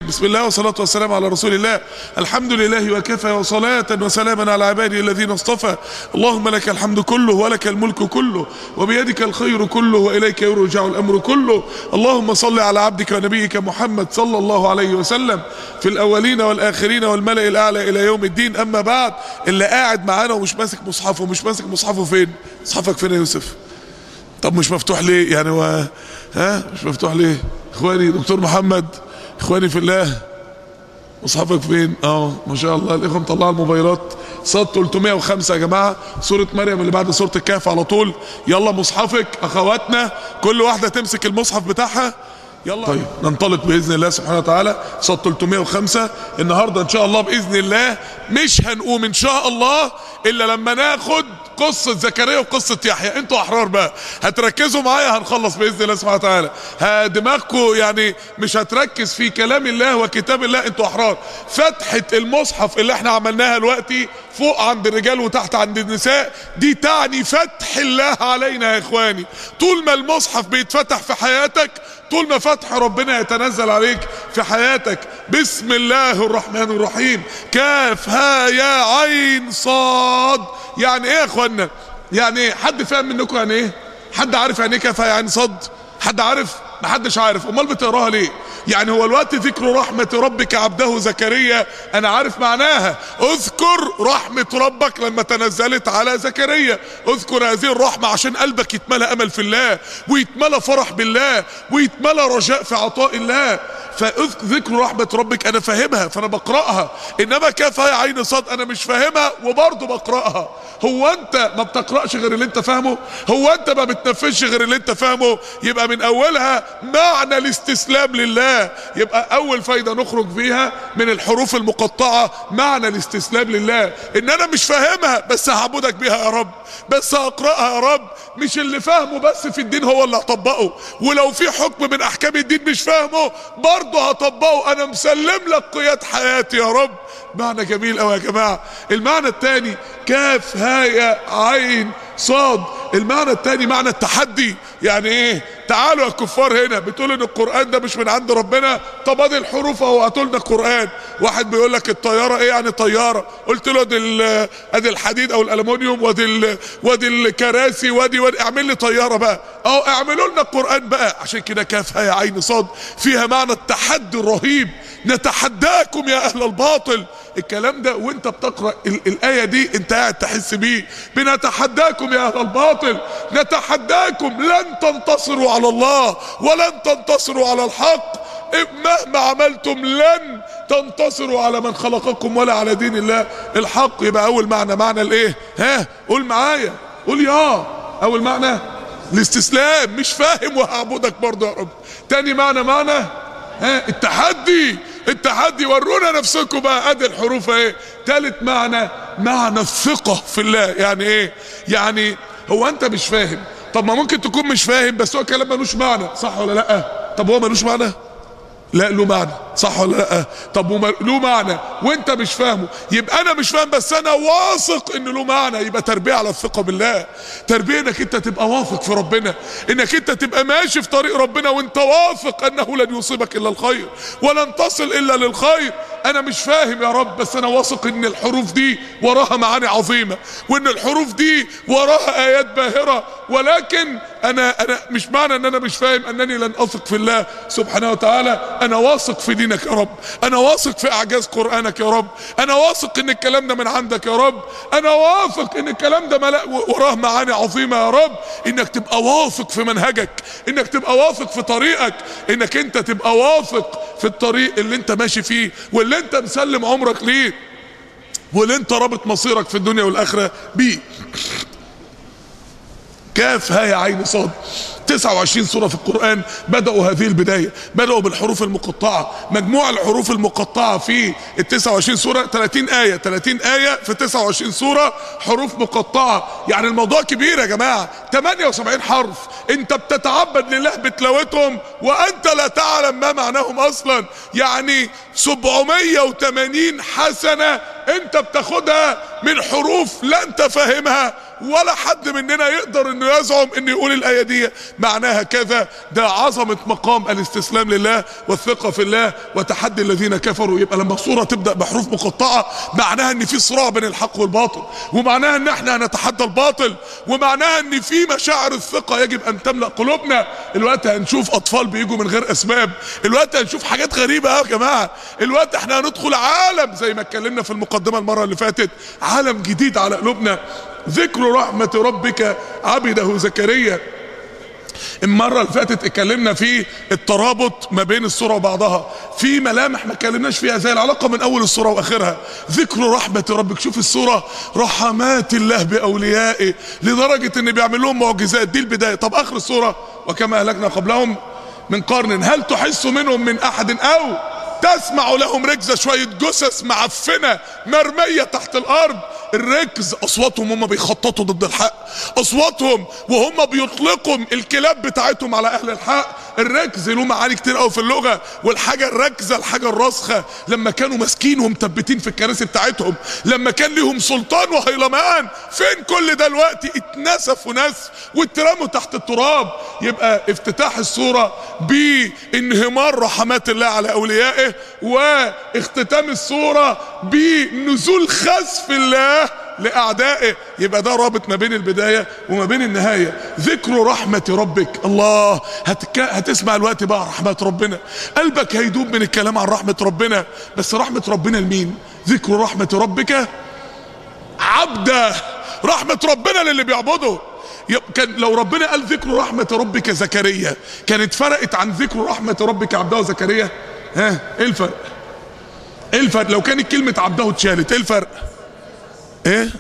بسم الله والصلاة والسلام على رسول الله الحمد لله وكفى وصلاة وسلاما على عباده الذين اصطفى اللهم لك الحمد كله ولك الملك كله وبيدك الخير كله وإليك يرجع الأمر كله اللهم صل على عبدك ونبيك محمد صلى الله عليه وسلم في الأولين والآخرين والملأ الأعلى إلى يوم الدين أما بعد اللي قاعد معانا ومش ماسك مصحفه مش ماسك مصحفه فين مصحفك فين يا يوسف طب مش مفتوح ليه يعني و... ها مش مفتوح ليه اخواني دكتور محمد اخواني في الله مصحفك فين اه ما شاء الله الاخوه مطلعه الموبايلات صاد 305 يا جماعه سوره مريم اللي بعد سوره الكهف على طول يلا مصحفك اخواتنا كل واحده تمسك المصحف بتاعها يلا طيب ننطلق باذن الله سبحانه وتعالى صاد 305 النهارده ان شاء الله باذن الله مش هنقوم ان شاء الله الا لما ناخد قصة زكريا وقصة يحيى انتوا احرار بقى هتركزوا معايا هنخلص باذن الله سبحانه وتعالى دماغكم يعني مش هتركز في كلام الله وكتاب الله انتوا احرار فتحة المصحف اللي احنا عملناها دلوقتي فوق عند الرجال وتحت عند النساء دي تعني فتح الله علينا يا اخواني طول ما المصحف بيتفتح في حياتك طول ما فتح ربنا يتنزل عليك في حياتك بسم الله الرحمن الرحيم كاف ها يا عين صاد يعني ايه يا اخوانا يعني ايه حد فاهم منكم يعني ايه حد عارف يعني ايه كاف ها يا عين صاد حد عارف محدش عارف امال بتقراها ليه يعني هو الوقت ذكر رحمة ربك عبده زكريا انا عارف معناها اذكر رحمة ربك لما تنزلت على زكريا اذكر هذه الرحمة عشان قلبك يتملى امل في الله ويتملى فرح بالله ويتملى رجاء في عطاء الله فذكر رحمة ربك انا فاهمها فانا بقرأها انما كيف هي عين صاد انا مش فاهمها وبرضه بقرأها هو انت ما بتقرأش غير اللي انت فاهمه هو انت ما بتنفذش غير اللي انت فاهمه يبقى من اولها معنى الاستسلام لله يبقى اول فايدة نخرج بيها من الحروف المقطعة معنى الاستسلام لله ان انا مش فاهمها بس هعبدك بيها يا رب بس هقرأها يا رب مش اللي فاهمه بس في الدين هو اللي هطبقه ولو في حكم من احكام الدين مش فاهمه برضه هطبقه انا مسلم لك قياد حياتي يا رب معنى جميل قوي يا جماعة المعنى الثاني كاف هاء عين صاد المعنى الثاني معنى التحدي يعني ايه تعالوا يا كفار هنا بتقول ان القرآن ده مش من عند ربنا طب ادي الحروف اهو هاتوا لنا القرآن واحد بيقول لك الطيارة ايه يعني طيارة قلت له ادي ادي الحديد او الالومنيوم وادي وادي الكراسي وادي وادي اعمل لي طيارة بقى اهو اعملوا لنا القرآن بقى عشان كده كاف هاء عين صاد فيها معنى التحدي الرهيب نتحداكم يا اهل الباطل الكلام ده وانت بتقرأ الآية دي انت قاعد تحس بيه بنتحداكم يا اهل الباطل نتحداكم لن تنتصروا على الله ولن تنتصروا على الحق مهما عملتم لن تنتصروا على من خلقكم ولا على دين الله الحق يبقى اول معنى معنى الايه ها قول معايا قول يا اول معنى الاستسلام مش فاهم وهعبدك برضه يا رب تاني معنى معنى ها التحدي التحدي ورونا نفسكم بقى ادي الحروف ايه تالت معنى معنى الثقة في الله يعني ايه يعني هو انت مش فاهم طب ما ممكن تكون مش فاهم بس هو كلام ملوش معنى صح ولا لا طب هو ملوش معنى لا له معنى صح ولا لا طب له معنى وانت مش فاهمه يبقى انا مش فاهم بس انا واثق ان له معنى يبقى تربيه على الثقه بالله تربيه انك انت تبقى واثق في ربنا انك انت تبقى ماشي في طريق ربنا وانت واثق انه لن يصيبك الا الخير ولن تصل الا للخير انا مش فاهم يا رب بس انا واثق ان الحروف دي وراها معاني عظيمه وان الحروف دي وراها ايات باهره ولكن انا انا مش معنى ان انا مش فاهم انني لن اثق في الله سبحانه وتعالى انا واثق في دينك يا رب انا واثق في اعجاز قرانك يا رب انا واثق ان الكلام ده من عندك يا رب انا واثق ان الكلام ده وراه معاني عظيمه يا رب انك تبقى واثق في منهجك انك تبقى واثق في طريقك انك انت تبقى واثق في الطريق اللي انت ماشي فيه واللي انت مسلم عمرك ليه واللي انت رابط مصيرك في الدنيا والاخره بيه كاف هاء عين صاد 29 سورة في القرآن بدأوا هذه البداية بدأوا بالحروف المقطعة مجموع الحروف المقطعة في ال 29 سورة 30 آية 30 آية في 29 سورة حروف مقطعة يعني الموضوع كبير يا جماعة 78 حرف انت بتتعبد لله بتلاوتهم وانت لا تعلم ما معناهم اصلا يعني 780 حسنة انت بتاخدها من حروف لا انت فاهمها ولا حد مننا يقدر انه يزعم انه يقول الايه دي معناها كذا ده عظمه مقام الاستسلام لله والثقه في الله وتحدي الذين كفروا يبقى لما الصوره تبدا بحروف مقطعه معناها ان في صراع بين الحق والباطل ومعناها ان احنا هنتحدى الباطل ومعناها ان في مشاعر الثقه يجب ان تملا قلوبنا الوقت هنشوف اطفال بيجوا من غير اسباب الوقت هنشوف حاجات غريبه يا جماعه الوقت احنا هندخل عالم زي ما اتكلمنا في المقدمه المره اللي فاتت عالم جديد على قلوبنا ذكر رحمة ربك عبده زكريا المرة اللي فاتت اتكلمنا في الترابط ما بين الصورة وبعضها في ملامح ما اتكلمناش فيها زي العلاقة من أول الصورة وآخرها ذكر رحمة ربك شوف الصورة رحمات الله بأوليائه لدرجة إن بيعمل لهم معجزات دي البداية طب آخر الصورة وكما أهلكنا قبلهم من قرن هل تحس منهم من أحد أو تسمع لهم ركزة شوية جثث معفنة مرمية تحت الأرض الركز أصواتهم هم بيخططوا ضد الحق أصواتهم وهم بيطلقوا الكلاب بتاعتهم على أهل الحق الركز له معاني كتير قوي في اللغة والحاجة الركزة الحاجة الراسخة لما كانوا ماسكين ومثبتين في الكراسي بتاعتهم لما كان ليهم سلطان وهيلمان فين كل ده الوقت اتنسفوا نسف واترموا تحت التراب يبقى افتتاح الصورة بانهمار رحمات الله على أوليائه واختتام الصورة بنزول خسف الله لأعدائه يبقى ده رابط ما بين البداية وما بين النهاية ذكر رحمة ربك الله هتك... هتسمع الوقت بقى رحمة ربنا قلبك هيدوب من الكلام عن رحمة ربنا بس رحمة ربنا لمين ذكر رحمة ربك عبده رحمة ربنا للي بيعبده كان لو ربنا قال ذكر رحمة ربك زكريا كانت فرقت عن ذكر رحمة ربك عبده زكريا ها ايه الفرق ايه الفرق لو كانت كلمة عبده اتشالت ايه الفرق ايه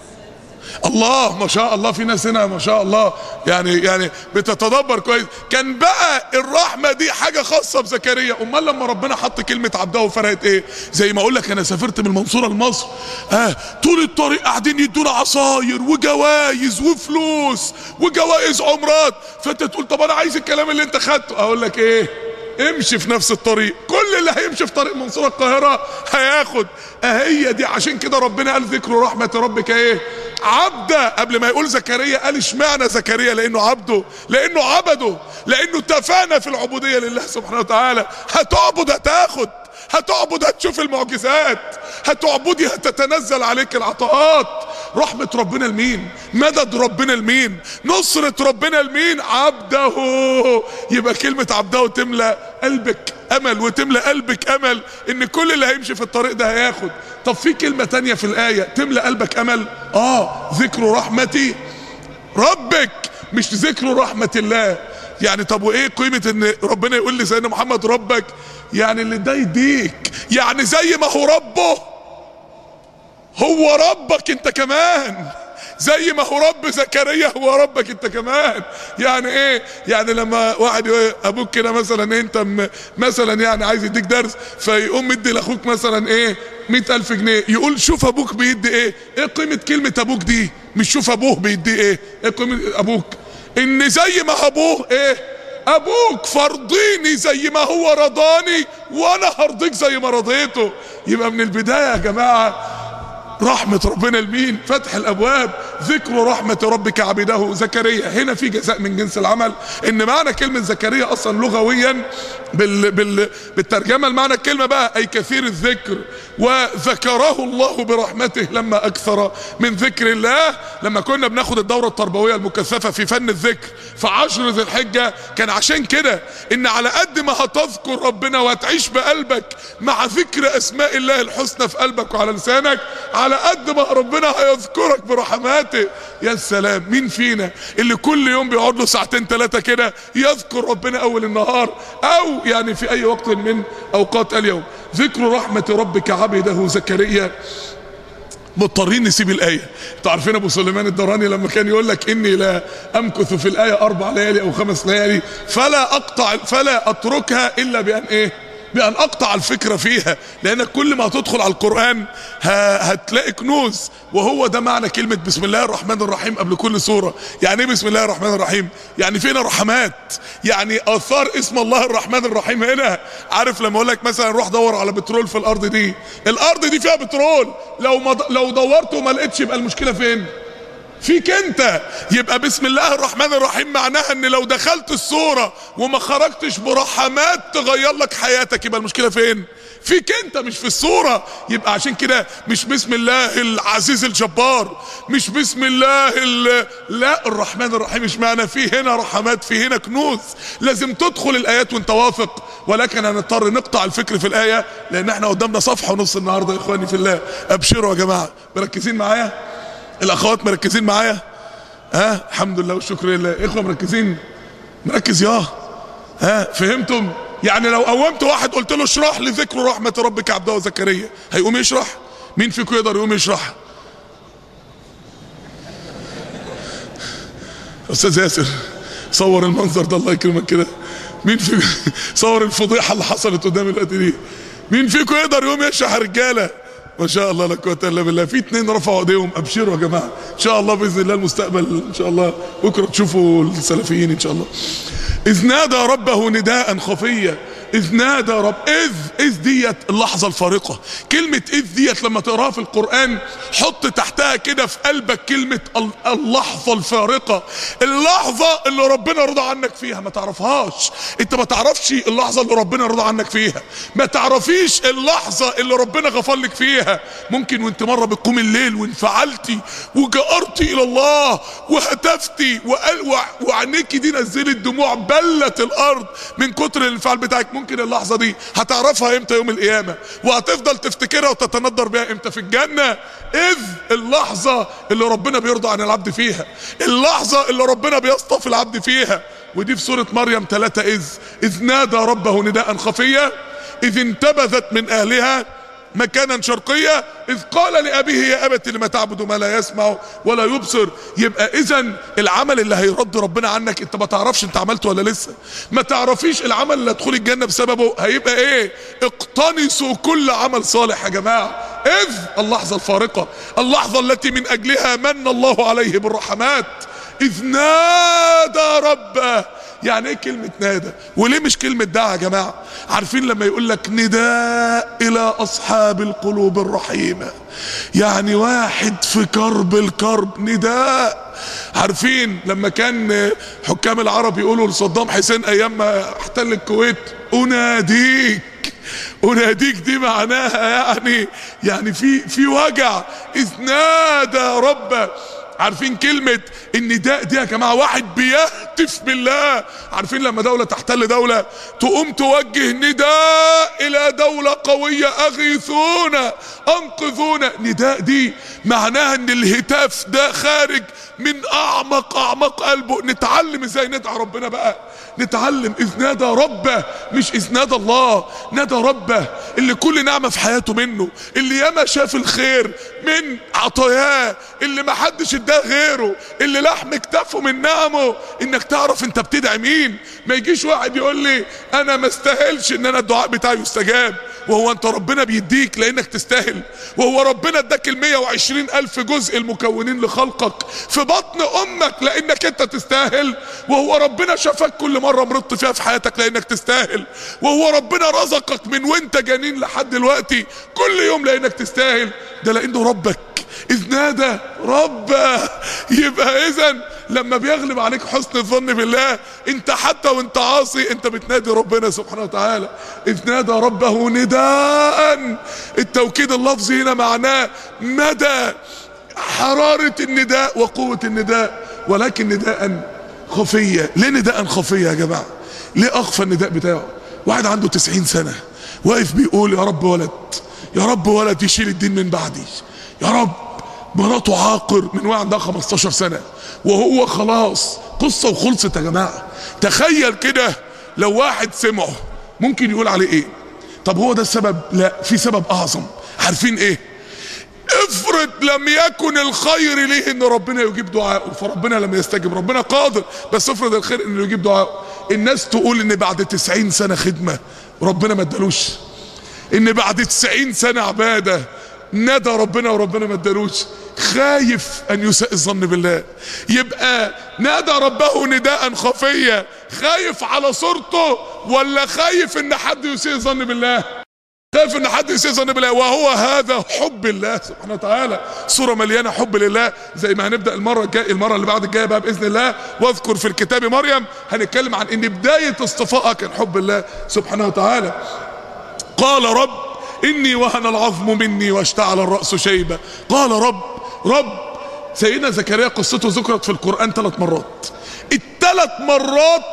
الله ما شاء الله في ناس هنا ما شاء الله يعني يعني بتتدبر كويس كان بقى الرحمه دي حاجه خاصه بزكريا امال لما ربنا حط كلمه عبده فرقت ايه زي ما اقول لك انا سافرت من المنصوره لمصر آه طول الطريق قاعدين يدونا عصاير وجوائز وفلوس وجوائز عمرات فانت تقول طب انا عايز الكلام اللي انت خدته اقول لك ايه امشي في نفس الطريق كل اللي هيمشي في طريق منصورة القاهرة هياخد اهي دي عشان كده ربنا قال ذكر رحمة ربك ايه عبده قبل ما يقول زكريا قال اشمعنى زكريا لانه عبده لانه عبده لانه تفانى في العبودية لله سبحانه وتعالى هتعبد هتاخد هتعبد هتشوف المعجزات هتعبدي هتتنزل عليك العطاءات رحمة ربنا لمين مدد ربنا لمين نصرة ربنا لمين عبده يبقى كلمة عبده تملى قلبك امل وتملى قلبك امل ان كل اللي هيمشي في الطريق ده هياخد طب في كلمة تانية في الآية تملى قلبك امل اه ذكر رحمتي ربك مش ذكر رحمة الله يعني طب وايه قيمة ان ربنا يقول لي سيدنا محمد ربك يعني اللي ده يديك يعني زي ما هو ربه هو ربك انت كمان زي ما هو رب زكريا هو ربك انت كمان يعني ايه يعني لما واحد يقول ابوك كده مثلا انت مثلا يعني عايز يديك درس فيقوم مدي لاخوك مثلا ايه مئة الف جنيه يقول شوف ابوك بيدي ايه ايه قيمة كلمة ابوك دي مش شوف ابوه بيدي ايه ايه قيمة ابوك ان زي ما ابوه ايه ابوك فرضيني زي ما هو رضاني وانا هرضيك زي ما رضيته يبقى من البداية يا جماعة رحمة ربنا لمين فتح الابواب ذكر رحمة ربك عبده زكريا هنا في جزاء من جنس العمل ان معنى كلمة زكريا اصلا لغويا بال بال بالترجمة المعنى الكلمة بقى اي كثير الذكر وذكره الله برحمته لما اكثر من ذكر الله لما كنا بناخد الدورة التربوية المكثفة في فن الذكر في عشر ذي الحجة كان عشان كده ان على قد ما هتذكر ربنا وهتعيش بقلبك مع ذكر اسماء الله الحسنى في قلبك وعلى لسانك على قد ما ربنا هيذكرك برحماته يا سلام مين فينا اللي كل يوم بيقعد له ساعتين ثلاثة كده يذكر ربنا اول النهار او يعني في اي وقت من اوقات اليوم ذكر رحمة ربك عبده زكريا مضطرين نسيب الآية انتوا عارفين ابو سليمان الدراني لما كان يقول لك اني لا امكث في الآية اربع ليالي او خمس ليالي فلا اقطع فلا اتركها الا بان ايه بان اقطع الفكره فيها لانك كل ما هتدخل على القران ه- هتلاقي كنوز وهو ده معنى كلمه بسم الله الرحمن الرحيم قبل كل سوره يعني ايه بسم الله الرحمن الرحيم يعني فينا رحمات يعني اثار اسم الله الرحمن الرحيم هنا عارف لما اقول لك مثلا روح دور على بترول في الارض دي الارض دي فيها بترول لو ما لو دورت وما لقيتش يبقى المشكله فين فيك انت يبقى بسم الله الرحمن الرحيم معناها ان لو دخلت الصورة وما خرجتش برحمات تغير لك حياتك يبقى المشكلة فين فيك انت مش في الصورة يبقى عشان كده مش بسم الله العزيز الجبار مش بسم الله ال... لا الرحمن الرحيم مش معنى في هنا رحمات في هنا كنوز لازم تدخل الايات وانت واثق ولكن هنضطر نقطع الفكر في الايه لان احنا قدامنا صفحه ونص النهارده يا اخواني في الله ابشروا يا جماعه مركزين معايا الاخوات مركزين معايا ها الحمد لله والشكر لله اخوه مركزين مركز يا ها فهمتم يعني لو قومت واحد قلت له اشرح لي ذكر رحمه ربك عبده وزكريا هيقوم يشرح مين فيكم يقدر يقوم يشرح استاذ ياسر صور المنظر ده الله يكرمك كده مين في صور الفضيحه اللي حصلت قدام الوقت دي مين فيكم يقدر يقوم يشرح يا رجاله ما شاء الله لا قوه الا بالله في اتنين رفعوا ايديهم ابشروا يا جماعه ان شاء الله باذن الله المستقبل ان شاء الله بكره تشوفوا السلفيين ان شاء الله اذ نادى ربه نداء خفيا اذ نادى رب اذ اذ ديت اللحظه الفارقه كلمه اذ ديت لما تقراها في القران حط تحتها كده في قلبك كلمه ال- اللحظه الفارقه اللحظه اللي ربنا رضى عنك فيها ما تعرفهاش انت ما تعرفش اللحظه اللي ربنا رضى عنك فيها ما تعرفيش اللحظه اللي ربنا غفر لك فيها ممكن وانت مره بتقوم الليل وانفعلتي وجأرتي الى الله وهتفتي وقال وع- وعينيكي دي نزلت دموع بلت الارض من كتر الانفعال بتاعك ممكن اللحظه دي هتعرفها امتى يوم القيامه وهتفضل تفتكرها وتتندر بيها امتى في الجنه اذ اللحظه اللي ربنا بيرضى عن العبد فيها اللحظه اللي ربنا بيصطفي العبد فيها ودي في سوره مريم ثلاثة اذ اذ نادى ربه نداء خفيا اذ انتبذت من اهلها مكانا شرقيا اذ قال لابيه يا ابت لما تعبد ما لا يسمع ولا يبصر يبقى اذا العمل اللي هيرد ربنا عنك انت ما تعرفش انت عملته ولا لسه ما تعرفيش العمل اللي هتدخل الجنه بسببه هيبقى ايه اقتنصوا كل عمل صالح يا جماعه اذ اللحظه الفارقه اللحظه التي من اجلها من الله عليه بالرحمات اذ نادى ربه يعني ايه كلمة نادى وليه مش كلمة دعا يا جماعة عارفين لما يقول لك نداء الى اصحاب القلوب الرحيمة يعني واحد في كرب الكرب نداء عارفين لما كان حكام العرب يقولوا لصدام حسين ايام ما احتل الكويت اناديك اناديك دي معناها يعني يعني في في وجع اذ نادى ربه عارفين كلمة النداء دي يا جماعة واحد بيهتف بالله عارفين لما دولة تحتل دولة تقوم توجه نداء إلى دولة قوية أغيثونا أنقذونا نداء دي معناها إن الهتاف ده خارج من أعمق أعمق قلبه نتعلم إزاي ندعى ربنا بقى نتعلم إذ نادى ربه مش إذ نادى الله نادى ربه اللي كل نعمة في حياته منه اللي ياما شاف الخير من عطاياه اللي ما حدش اداه غيره اللي لحم كتافه من نعمه انك تعرف انت بتدعي مين ما يجيش واحد يقول لي انا ما استاهلش ان انا الدعاء بتاعي يستجاب وهو انت ربنا بيديك لانك تستاهل وهو ربنا اداك ال 120 الف جزء المكونين لخلقك في بطن امك لانك انت تستاهل وهو ربنا شافك كل مره مرضت فيها في حياتك لانك تستاهل وهو ربنا رزقك من وانت جنين لحد دلوقتي كل يوم لانك تستاهل ده لانه ربك اذ نادى ربه يبقى اذا لما بيغلب عليك حسن الظن بالله انت حتى وانت عاصي انت بتنادي ربنا سبحانه وتعالى اذ نادى ربه نداء التوكيد اللفظي هنا معناه مدى حرارة النداء وقوة النداء ولكن نداء خفية ليه نداء خفية يا جماعة ليه اخفى النداء بتاعه واحد عنده تسعين سنة واقف بيقول يا رب ولد يا رب ولد يشيل الدين من بعدي يا رب مراته عاقر من وهي عندها 15 سنة وهو خلاص قصة وخلصت يا جماعة تخيل كده لو واحد سمعه ممكن يقول عليه ايه طب هو ده السبب لا في سبب اعظم عارفين ايه افرض لم يكن الخير ليه ان ربنا يجيب دعاءه فربنا لم يستجب ربنا قادر بس افرض الخير انه يجيب دعاءه الناس تقول ان بعد تسعين سنة خدمة ربنا ما ادالوش ان بعد تسعين سنة عبادة ندى ربنا وربنا ما ادالوش خايف ان يساء الظن بالله يبقى نادى ربه نداء خفيا خايف على صورته ولا خايف ان حد يسيء الظن بالله خايف ان حد يسيء الظن بالله وهو هذا حب الله سبحانه وتعالى صورة مليانة حب لله زي ما هنبدأ المرة الجاية المرة اللي بعد الجاية بقى بإذن الله واذكر في الكتاب مريم هنتكلم عن ان بداية اصطفائها كان حب الله سبحانه وتعالى قال رب اني وهن العظم مني واشتعل الرأس شيبة قال رب رب سيدنا زكريا قصته ذكرت في القرآن ثلاث مرات الثلاث مرات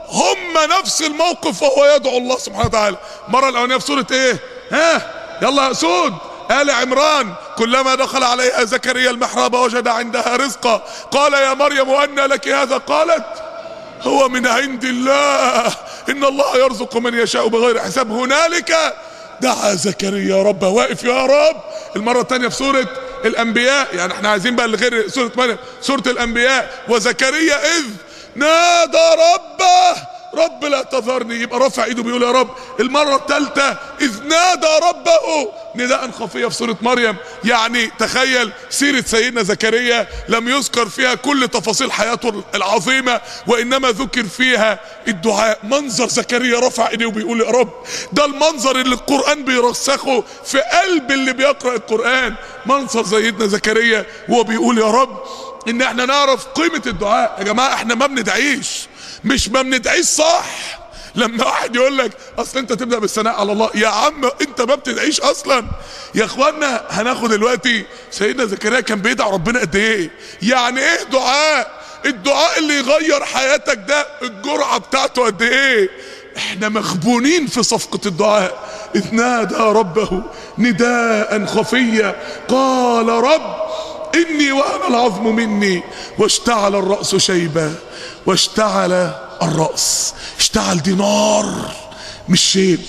هم نفس الموقف وهو يدعو الله سبحانه وتعالى مرة الأولانية في سورة ايه ها يلا يا أسود آل عمران كلما دخل عليها زكريا المحراب وجد عندها رزقا قال يا مريم أن لك هذا قالت هو من عند الله إن الله يرزق من يشاء بغير حساب هنالك دعا زكريا ربه واقف يا رب المرة الثانية في سورة الأنبياء يعني احنا عايزين بقى غير سورة مريم سورة الأنبياء وزكريا إذ نادى ربه رب لا تذرني يبقى رافع ايده بيقول يا رب المرة الثالثة اذ نادى ربه نداء خفية في سورة مريم يعني تخيل سيرة سيدنا زكريا لم يذكر فيها كل تفاصيل حياته العظيمة وانما ذكر فيها الدعاء منظر زكريا رفع ايديه وبيقول يا رب ده المنظر اللي القرآن بيرسخه في قلب اللي بيقرأ القرآن منظر سيدنا زكريا وهو بيقول يا رب ان احنا نعرف قيمة الدعاء يا جماعة احنا ما بندعيش مش ما بندعيش صح لما واحد يقول لك اصل انت تبدا بالثناء على الله يا عم انت ما بتدعيش اصلا يا اخوانا هناخد دلوقتي سيدنا زكريا كان بيدعي ربنا قد ايه يعني ايه دعاء الدعاء اللي يغير حياتك ده الجرعه بتاعته قد ايه احنا مغبونين في صفقه الدعاء اذ نادى ربه نداء خفيا قال رب اني وهن العظم مني واشتعل الراس شيبا واشتعل الرأس اشتعل دي نار مش شيب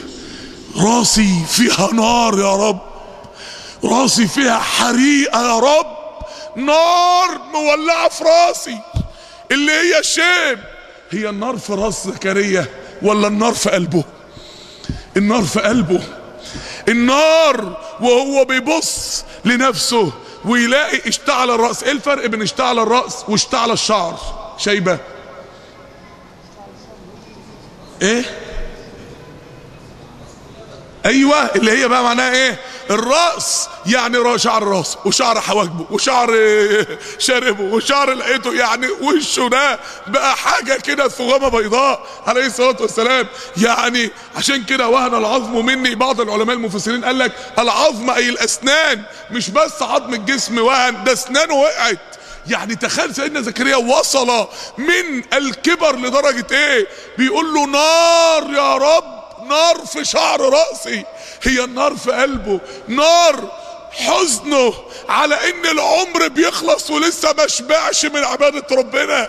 راسي فيها نار يا رب راسي فيها حريقة يا رب نار مولعة في راسي اللي هي الشيب هي النار في راس زكريا ولا النار في قلبه النار في قلبه النار وهو بيبص لنفسه ويلاقي اشتعل الرأس ايه الفرق بين اشتعل الرأس واشتعل الشعر شيبة ايه ايوه اللي هي بقى معناها ايه الرأس يعني شعر راسه وشعر حواجبه وشعر شاربه وشعر لقيته يعني وشه ده بقى حاجة كده ثغامة بيضاء عليه الصلاة والسلام يعني عشان كده وهن العظم مني بعض العلماء المفسرين قال لك العظم اي الاسنان مش بس عظم الجسم وهن ده اسنانه وقعت يعني تخيل سيدنا زكريا وصل من الكبر لدرجة ايه بيقول له نار يا رب نار في شعر رأسي هي النار في قلبه نار حزنه على ان العمر بيخلص ولسه ما شبعش من عبادة ربنا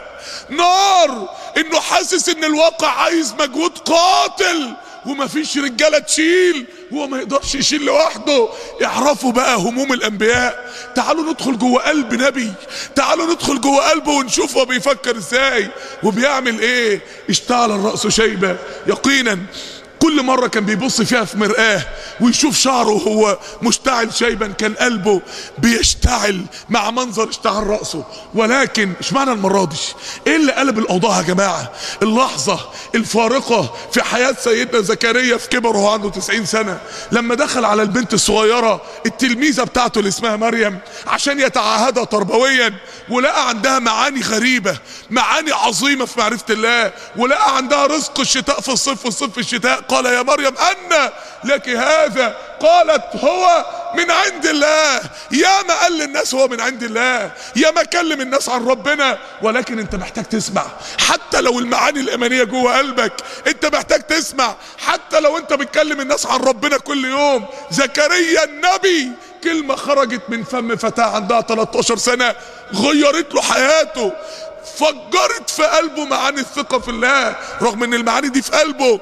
نار انه حاسس ان الواقع عايز مجهود قاتل ومفيش رجالة تشيل هو ما يقدرش يشيل لوحده اعرفوا بقى هموم الانبياء تعالوا ندخل جوه قلب نبي تعالوا ندخل جوه قلبه ونشوف هو بيفكر ازاي وبيعمل ايه اشتعل الرأس شيبة يقينا كل مرة كان بيبص فيها في مرآة ويشوف شعره وهو مشتعل شيبا كان قلبه بيشتعل مع منظر اشتعل رأسه ولكن مش معنى المرة دي ايه اللي قلب الاوضاع يا جماعة اللحظة الفارقة في حياة سيدنا زكريا في كبره وهو عنده 90 سنة لما دخل على البنت الصغيرة التلميذة بتاعته اللي اسمها مريم عشان يتعاهدها تربويا ولقى عندها معاني غريبة معاني عظيمة في معرفة الله ولقى عندها رزق الشتاء في الصيف والصيف في الشتاء قال يا مريم أن لك هذا قالت هو من عند الله يا ما قال للناس هو من عند الله يا ما كلم الناس عن ربنا ولكن انت محتاج تسمع حتى لو المعاني الإيمانية جوه قلبك انت محتاج تسمع حتى لو انت بتكلم الناس عن ربنا كل يوم زكريا النبي كلمة خرجت من فم فتاة عندها 13 سنة غيرت له حياته فجرت في قلبه معاني الثقة في الله رغم ان المعاني دي في قلبه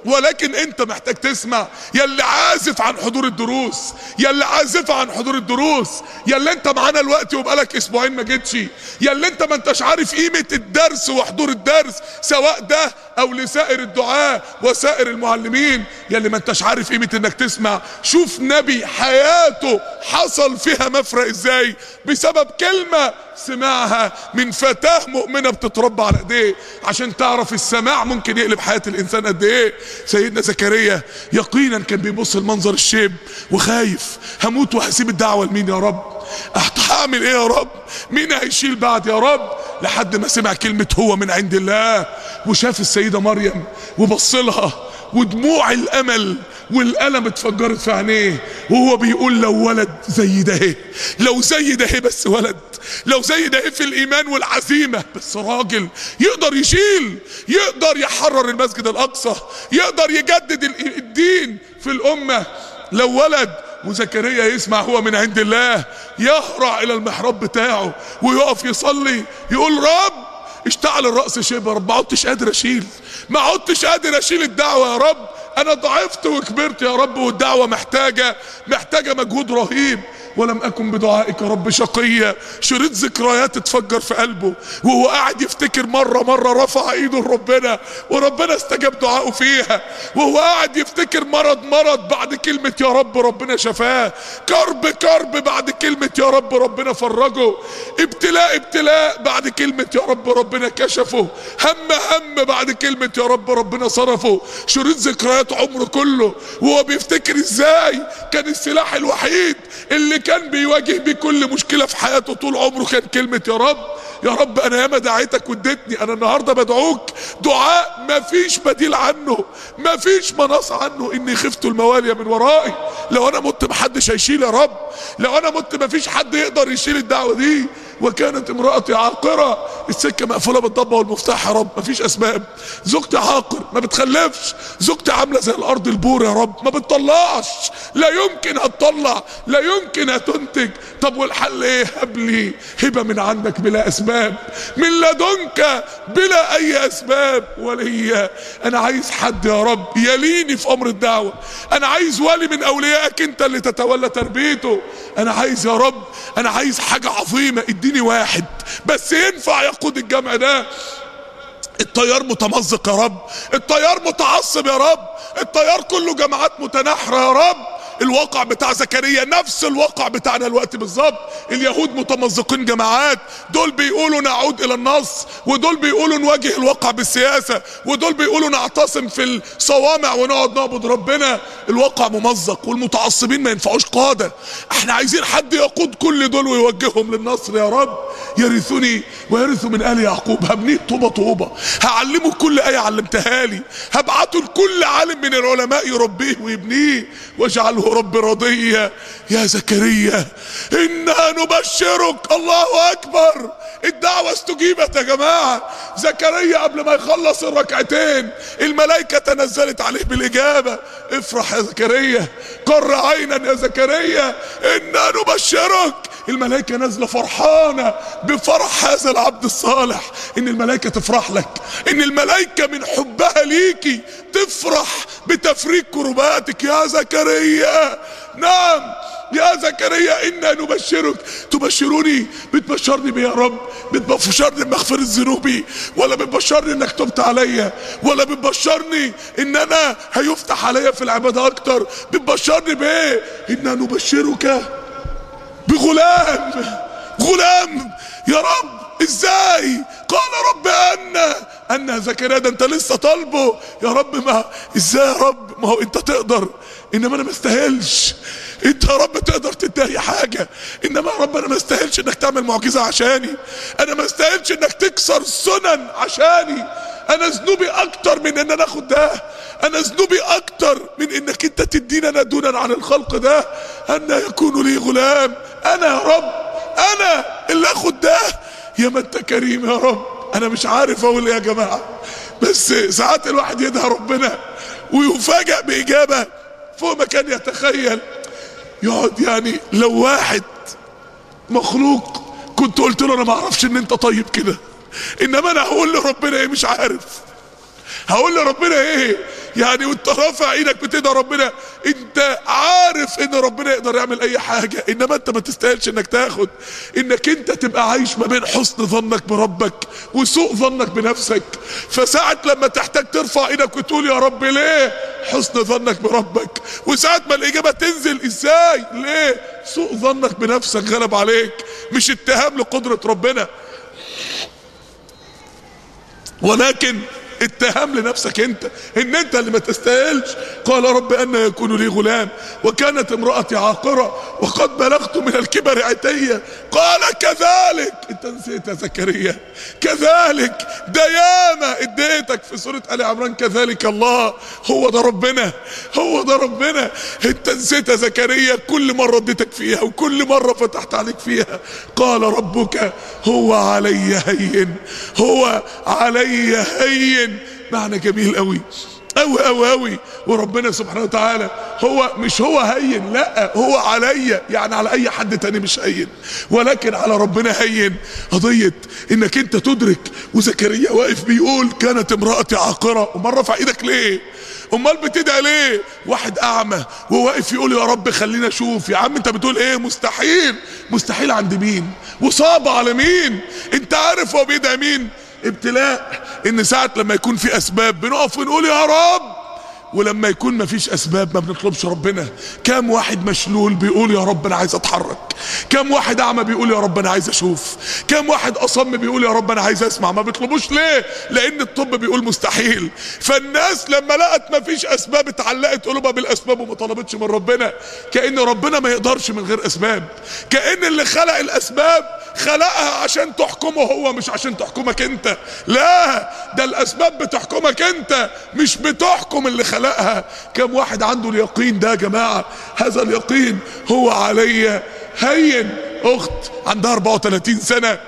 ولكن انت محتاج تسمع يا اللي عازف عن حضور الدروس يا اللي عازف عن حضور الدروس يا اللي انت معانا الوقت وبقالك اسبوعين ما جيتش يا اللي انت ما انتش عارف قيمة الدرس وحضور الدرس سواء ده او لسائر الدعاة وسائر المعلمين يا اللي ما انتش عارف قيمة انك تسمع شوف نبي حياته حصل فيها مفرق ازاي بسبب كلمة سمعها من فتاة مؤمنة بتتربى على ايديه عشان تعرف السماع ممكن يقلب حياة الانسان قد ايه سيدنا زكريا يقينا كان بيبص المنظر الشيب وخايف هموت وهسيب الدعوة لمين يا رب هعمل ايه يا رب مين هيشيل بعد يا رب لحد ما سمع كلمة هو من عند الله وشاف السيدة مريم وبص لها ودموع الامل والقلم اتفجرت في عينيه وهو بيقول لو ولد زي ده لو زي ده بس ولد لو زي ده في الايمان والعزيمه بس راجل يقدر يشيل يقدر يحرر المسجد الاقصى يقدر يجدد الدين في الامه لو ولد وزكريا يسمع هو من عند الله يهرع الى المحراب بتاعه ويقف يصلي يقول رب اشتعل الرأس شبه رب ما عدتش قادر اشيل ما عدتش قادر اشيل الدعوة يا رب انا ضعفت وكبرت يا رب والدعوة محتاجة محتاجة مجهود رهيب ولم اكن بدعائك رب شقيا شريط ذكريات اتفجر في قلبه وهو قاعد يفتكر مرة مرة رفع ايده لربنا وربنا استجاب دعائه فيها وهو قاعد يفتكر مرض مرض بعد كلمة يا رب ربنا شفاه كرب كرب بعد كلمة يا رب ربنا فرجه ابتلاء ابتلاء بعد كلمة يا رب ربنا كشفه هم هم بعد كلمة يا رب ربنا صرفه شريط ذكريات عمره كله وهو بيفتكر ازاي كان السلاح الوحيد اللي كان بيواجه بيه كل مشكلة في حياته طول عمره كان كلمة يا رب يا رب انا ياما دعيتك واديتني انا النهارده بدعوك دعاء مفيش بديل عنه مفيش مناص عنه اني خفت المواليه من ورائي لو انا مت محدش هيشيل يا رب لو انا مت مفيش حد يقدر يشيل الدعوه دي وكانت امرأتي عاقرة السكة مقفولة بالضبة والمفتاح يا رب مفيش اسباب زوجتي عاقر ما بتخلفش زوجتي عاملة زي الارض البور يا رب ما بتطلعش لا يمكن هتطلع لا يمكن هتنتج طب والحل ايه هب لي هبة من عندك بلا اسباب من لدنك بلا اي اسباب وليا انا عايز حد يا رب يليني في امر الدعوة انا عايز ولي من اوليائك انت اللي تتولى تربيته انا عايز يا رب انا عايز حاجة عظيمة اديني واحد بس ينفع يقود الجمع ده التيار متمزق يا رب التيار متعصب يا رب التيار كله جماعات متناحرة يا رب الواقع بتاع زكريا نفس الواقع بتاعنا الوقت بالظبط اليهود متمزقين جماعات دول بيقولوا نعود الى النص ودول بيقولوا نواجه الواقع بالسياسة ودول بيقولوا نعتصم في الصوامع ونقعد نعبد ربنا الواقع ممزق والمتعصبين ما ينفعوش قادة احنا عايزين حد يقود كل دول ويوجههم للنصر يا رب يرثني ويرثوا من آل يعقوب هبنيه طوبة طوبة هعلمه كل آية علمتها لي هبعته لكل عالم من العلماء يربيه ويبنيه واجعله رب رضية يا زكريا إنا نبشرك الله أكبر الدعوة استجيبت يا جماعة زكريا قبل ما يخلص الركعتين الملائكة تنزلت عليه بالإجابة افرح يا زكريا قر عينا يا زكريا إنا نبشرك الملائكة نازلة فرحانة بفرح هذا العبد الصالح ان الملائكة تفرح لك ان الملائكة من حبها ليكي تفرح بتفريج كرباتك يا زكريا نعم يا زكريا انا نبشرك تبشروني بتبشرني بيه يا رب بتبشرني بمغفرة ذنوبي ولا بتبشرني انك تبت عليا ولا بتبشرني ان انا هيفتح عليا في العبادة اكتر بتبشرني بايه انا نبشرك بغلام غلام يا رب ازاي قال رب ان ان زكريا ده انت لسه طالبه يا رب ما ازاي يا رب ما هو انت تقدر انما انا ما استاهلش انت يا رب تقدر تداري حاجة انما يا رب انا ما استاهلش انك تعمل معجزة عشاني انا ما استاهلش انك تكسر سنن عشاني انا ذنوبي اكتر من ان انا اخد ده انا ذنوبي اكتر من انك انت تدينا انا دونا عن الخلق ده ان يكون لي غلام انا يا رب انا اللي اخد ده يا ما انت كريم يا رب انا مش عارف اقول ايه يا جماعة بس ساعات الواحد يدعي ربنا ويفاجأ باجابة فوق ما كان يتخيل يقعد يعني لو واحد مخلوق كنت قلت له انا ما اعرفش ان انت طيب كده انما انا هقول لربنا ايه مش عارف هقول لربنا ايه يعني وانت رافع ايدك بتدعي ربنا انت عارف ان ربنا يقدر يعمل اي حاجة انما انت ما تستاهلش انك تاخد انك انت تبقى عايش ما بين حسن ظنك بربك وسوء ظنك بنفسك فساعة لما تحتاج ترفع ايدك وتقول يا رب ليه حسن ظنك بربك وساعة ما الاجابة تنزل ازاي ليه سوء ظنك بنفسك غلب عليك مش اتهام لقدرة ربنا ولكن اتهام لنفسك انت ان انت اللي ما تستاهلش قال رب ان يكون لي غلام وكانت امرأتي عاقرة وقد بلغت من الكبر عتية قال كذلك انت نسيت يا زكريا كذلك ده ياما اديتك في سورة آل عمران كذلك الله هو ده ربنا هو ده ربنا انت نسيت يا زكريا كل مرة اديتك فيها وكل مرة فتحت عليك فيها قال ربك هو علي هين هو علي هين معنى جميل قوي قوي قوي قوي وربنا سبحانه وتعالى هو مش هو هين لا هو عليا يعني على اي حد تاني مش هين ولكن على ربنا هين قضية انك انت تدرك وزكريا واقف بيقول كانت امرأتي عاقرة امال رفع ايدك ليه امال بتدعي ليه واحد اعمى وواقف يقول يا رب خلينا اشوف يا عم انت بتقول ايه مستحيل مستحيل عند مين وصعب على مين انت عارف هو بيدعي مين ابتلاء ان ساعة لما يكون في اسباب بنقف ونقول يا رب ولما يكون مفيش اسباب ما بنطلبش ربنا كام واحد مشلول بيقول يا رب انا عايز اتحرك كام واحد اعمى بيقول يا رب انا عايز اشوف كام واحد اصم بيقول يا رب انا عايز اسمع ما بيطلبوش ليه لان الطب بيقول مستحيل فالناس لما لقت مفيش اسباب اتعلقت قلوبها بالاسباب وما طلبتش من ربنا كان ربنا ما يقدرش من غير اسباب كان اللي خلق الاسباب خلقها عشان تحكمه هو مش عشان تحكمك انت لا ده الاسباب بتحكمك انت مش بتحكم اللي خلقها كم واحد عنده اليقين ده يا جماعة هذا اليقين هو علي هين اخت عندها 34 سنة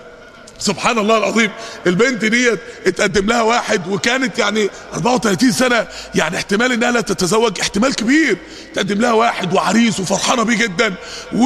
سبحان الله العظيم البنت ديت اتقدم لها واحد وكانت يعني 34 سنة يعني احتمال انها لا تتزوج احتمال كبير تقدم لها واحد وعريس وفرحانة بيه جدا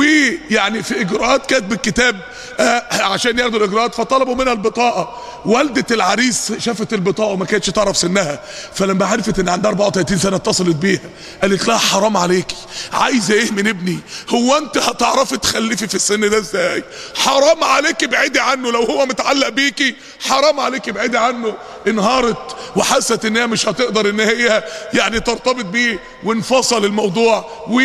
ويعني في اجراءات كاتب الكتاب آه عشان ياخدوا الاجراءات فطلبوا منها البطاقة والدة العريس شافت البطاقة وما كانتش تعرف سنها فلما عرفت ان عندها 34 سنة اتصلت بيها قالت لها حرام عليكي عايزة ايه من ابني هو انت هتعرفي تخلفي في السن ده ازاي حرام عليكي ابعدي عنه لو هو متعلق بيكي حرام عليكي ابعدي عنه انهارت وحست ان هي مش هتقدر ان هي يعني ترتبط بيه وانفصل الموضوع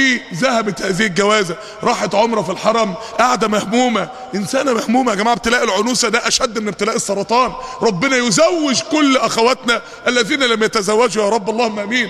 وذهبت هذه الجوازة راحت عمرة في الحرم قاعدة مهمومة انسانة مهمومة يا جماعة ابتلاء العنوسة ده اشد من ابتلاء السرطان ربنا يزوج كل اخواتنا الذين لم يتزوجوا يا رب اللهم امين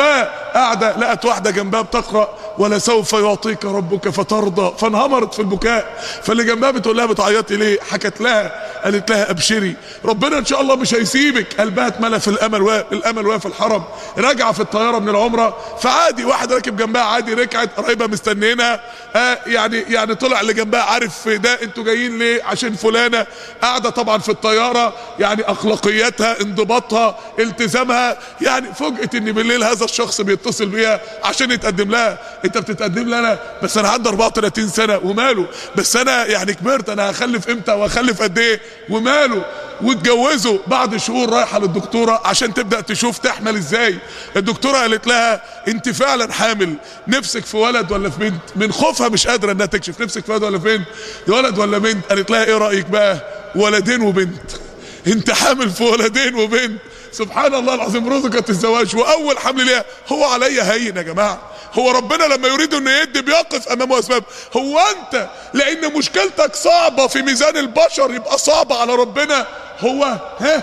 فقاعدة لقت واحدة جنبها بتقرأ ولسوف يعطيك ربك فترضى فانهمرت في البكاء فاللي جنبها بتقول لها بتعيطي ليه حكت لها قالت لها ابشري ربنا ان شاء الله مش هيسيبك قلبها اتملى في الامل و... الامل وهي في الحرم راجعه في الطياره من العمره فعادي واحد راكب جنبها عادي ركعت قريبه مستنينها آه يعني يعني طلع اللي جنبها عارف ده انتوا جايين ليه عشان فلانه قاعده طبعا في الطياره يعني اخلاقياتها انضباطها التزامها يعني فوجئت ان بالليل هذا الشخص بيتصل بيها عشان يتقدم لها انت بتتقدم لي انا بس انا عندي 34 سنه وماله بس انا يعني كبرت انا هخلف امتى وهخلف قد ايه وماله واتجوزوا بعد شهور رايحه للدكتوره عشان تبدا تشوف تحمل ازاي الدكتوره قالت لها انت فعلا حامل نفسك في ولد ولا في بنت من خوفها مش قادره انها تكشف نفسك في ولد ولا في بنت ولد ولا بنت قالت لها ايه رايك بقى ولدين وبنت انت حامل في ولدين وبنت سبحان الله العظيم رزقت الزواج واول حمل ليها هو عليا هين يا جماعه هو ربنا لما يريد انه يدي بيقف امامه اسباب هو انت لان مشكلتك صعبة في ميزان البشر يبقى صعبة على ربنا هو ها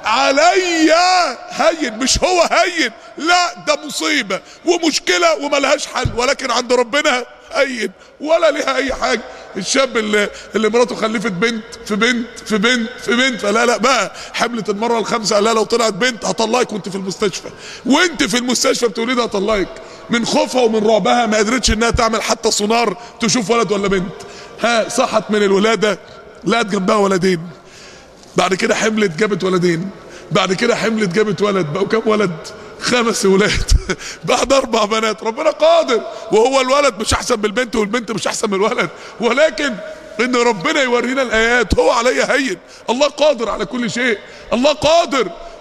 عليا هين مش هو هين لا ده مصيبة ومشكلة وملهاش حل ولكن عند ربنا هين ولا ليها اي حاجة الشاب اللي, اللي مراته خلفت بنت في بنت في بنت في بنت فلا لا بقى حملت المرة الخامسة قال لها لو طلعت بنت هطلقك وانت في المستشفى وانت في المستشفى بتولدها هطلقك من خوفها ومن رعبها ما قدرتش انها تعمل حتى سونار تشوف ولد ولا بنت ها صحت من الولادة لقت جنبها ولدين بعد كده حملت جابت ولدين بعد كده حملت جابت ولد بقوا كام ولد خمس ولاد بعد اربع بنات ربنا قادر وهو الولد مش احسن من البنت والبنت مش احسن من الولد ولكن ان ربنا يورينا الايات هو عليا هين الله قادر على كل شيء الله قادر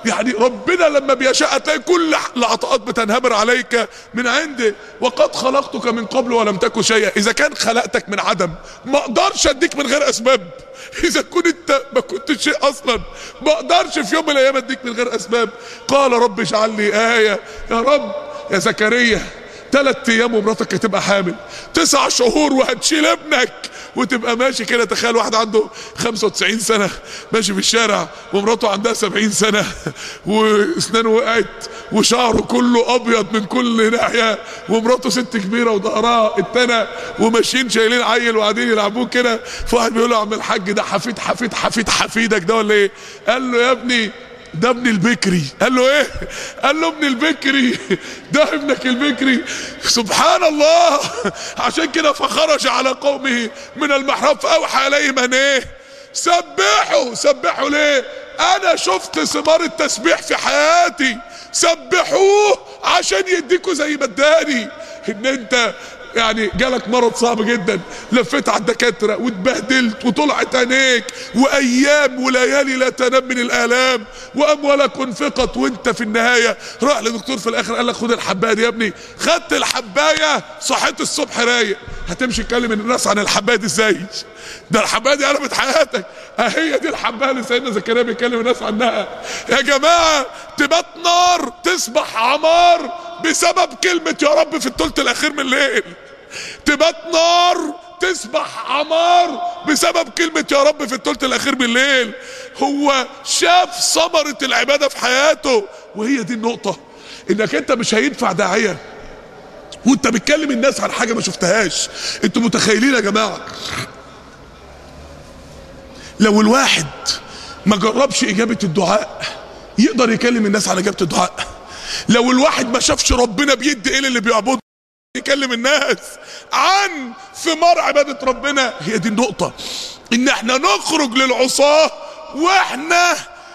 يعني ربنا لما بيشاء تلاقي كل العطاءات بتنهمر عليك من عنده وقد خلقتك من قبل ولم تكن شيئا اذا كان خلقتك من عدم ما اقدرش اديك من غير اسباب اذا كنت انت ما كنتش شيء اصلا ما اقدرش في يوم من الايام اديك من غير اسباب قال رب اجعل لي ايه يا رب يا زكريا ثلاث ايام ومراتك هتبقى حامل تسع شهور وهتشيل ابنك وتبقى ماشي كده تخيل واحد عنده 95 سنة ماشي في الشارع ومراته عندها 70 سنة واسنانه وقعت وشعره كله ابيض من كل ناحية ومراته ست كبيرة وظهرها اتنى وماشيين شايلين عيل وقاعدين يلعبوه كده فواحد بيقول له يا عم الحاج ده حفيد حفيد حفيد حفيدك ده ولا ايه؟ قال له يا ابني ده ابن البكري قال له ايه قال له ابن البكري ده ابنك البكري سبحان الله عشان كده فخرج على قومه من المحراب فاوحى اليهم ان ايه سبحوا سبحوا ليه انا شفت ثمار التسبيح في حياتي سبحوه عشان يديكوا زي ما اداني ان انت يعني جالك مرض صعب جدا لفيت على الدكاتره واتبهدلت وطلعت عينيك وايام وليالي لا تنام من الالام واموالك انفقت وانت في النهايه راح لدكتور في الاخر قال لك خد الحبايه دي يا ابني خدت الحبايه صحيت الصبح رايق هتمشي تكلم الناس عن الحبايه دي ازاي ده الحبايه دي قلبت حياتك هي دي الحبايه اللي سيدنا زكريا بيكلم الناس عنها يا جماعه تبات نار تصبح عمار بسبب كلمه يا رب في الثلث الاخير من الليل تبات نار تصبح عمار بسبب كلمة يا رب في الثلث الأخير من الليل هو شاف ثمرة العبادة في حياته وهي دي النقطة إنك أنت مش هينفع داعية وأنت بتكلم الناس عن حاجة ما شفتهاش أنتوا متخيلين يا جماعة لو الواحد ما جربش إجابة الدعاء يقدر يكلم الناس عن إجابة الدعاء لو الواحد ما شافش ربنا بيدي إيه اللي بيعبده يكلم الناس عن ثمار عبادة ربنا هي دي النقطة ان احنا نخرج للعصاة واحنا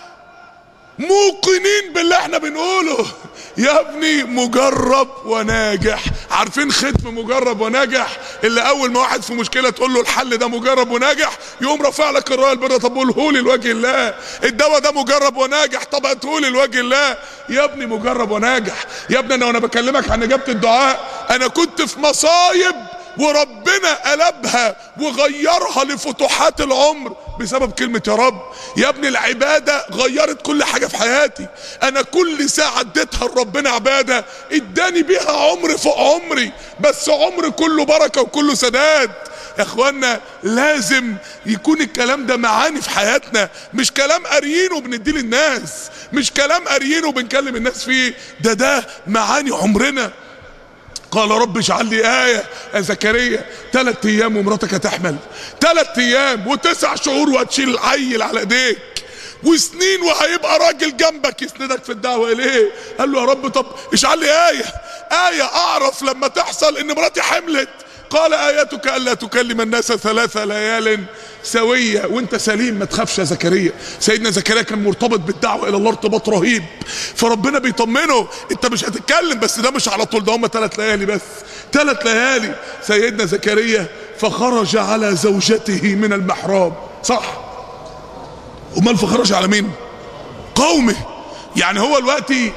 موقنين باللي احنا بنقوله يا ابني مجرب وناجح عارفين ختم مجرب وناجح اللي اول ما واحد في مشكله تقول له الحل ده مجرب وناجح يقوم رافع لك الرايه البيضاء طب قوله لي لوجه الله الدواء ده مجرب وناجح طب هاتهولي لوجه الله يا ابني مجرب وناجح يا ابني انا وانا بكلمك عن اجابه الدعاء انا كنت في مصايب وربنا قلبها وغيرها لفتوحات العمر بسبب كلمة يا رب يا ابني العبادة غيرت كل حاجة في حياتي انا كل ساعة اديتها لربنا عبادة اداني بيها عمر فوق عمري بس عمر كله بركة وكله سداد يا اخوانا لازم يكون الكلام ده معاني في حياتنا مش كلام قاريينه بنديه للناس مش كلام قاريينه بنكلم الناس فيه ده ده معاني عمرنا قال رب اجعل لي آية يا زكريا ثلاث أيام ومراتك هتحمل ثلاث أيام وتسع شهور وهتشيل العيل على إيديك وسنين وهيبقى راجل جنبك يسندك في الدعوة إليه قال له يا رب طب اجعل لي آية آية أعرف لما تحصل إن مراتي حملت قال آياتك ألا تكلم الناس ثلاث ليال سوية وانت سليم ما تخافش يا زكريا سيدنا زكريا كان مرتبط بالدعوة الى الله ارتباط رهيب فربنا بيطمنه انت مش هتتكلم بس ده مش على طول ده هم ثلاث ليالي بس ثلاث ليالي سيدنا زكريا فخرج على زوجته من المحراب صح امال فخرج على مين قومه يعني هو دلوقتي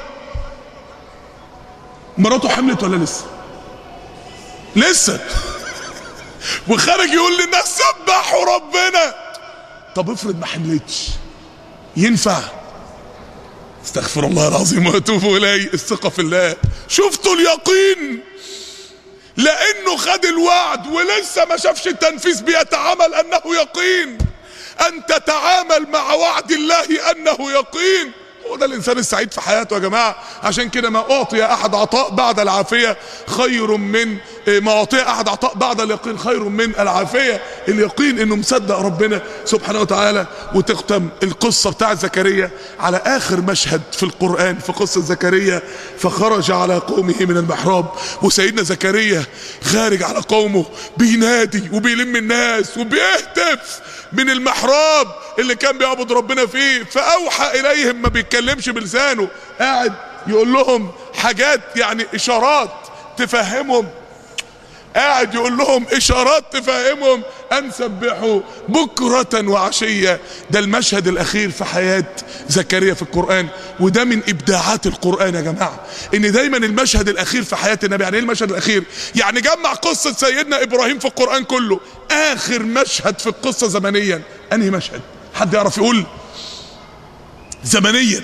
مراته حملت ولا لسه لسه وخارج يقول للناس سبحوا ربنا طب افرض ما حملتش ينفع استغفر الله العظيم واتوب اليه الثقه في الله شفتوا اليقين لانه خد الوعد ولسه ما شافش التنفيذ بيتعامل انه يقين ان تتعامل مع وعد الله انه يقين هو ده الانسان السعيد في حياته يا جماعه عشان كده ما اعطي احد عطاء بعد العافيه خير من ما اعطي احد عطاء بعد اليقين خير من العافيه اليقين انه مصدق ربنا سبحانه وتعالى وتختم القصه بتاع زكريا على اخر مشهد في القران في قصه زكريا فخرج على قومه من المحراب وسيدنا زكريا خارج على قومه بينادي وبيلم الناس وبيهتف من المحراب اللي كان بيعبد ربنا فيه فاوحى اليهم ما بيتكلمش بلسانه قاعد يقول لهم حاجات يعني اشارات تفهمهم قاعد يقول لهم اشارات تفهمهم ان سبحوا بكرة وعشية ده المشهد الاخير في حياة زكريا في القرآن وده من ابداعات القرآن يا جماعة ان دايما المشهد الاخير في حياة النبي يعني ايه المشهد الاخير يعني جمع قصة سيدنا ابراهيم في القرآن كله اخر مشهد في القصة زمنيا انهي مشهد حد يعرف يقول زمنيا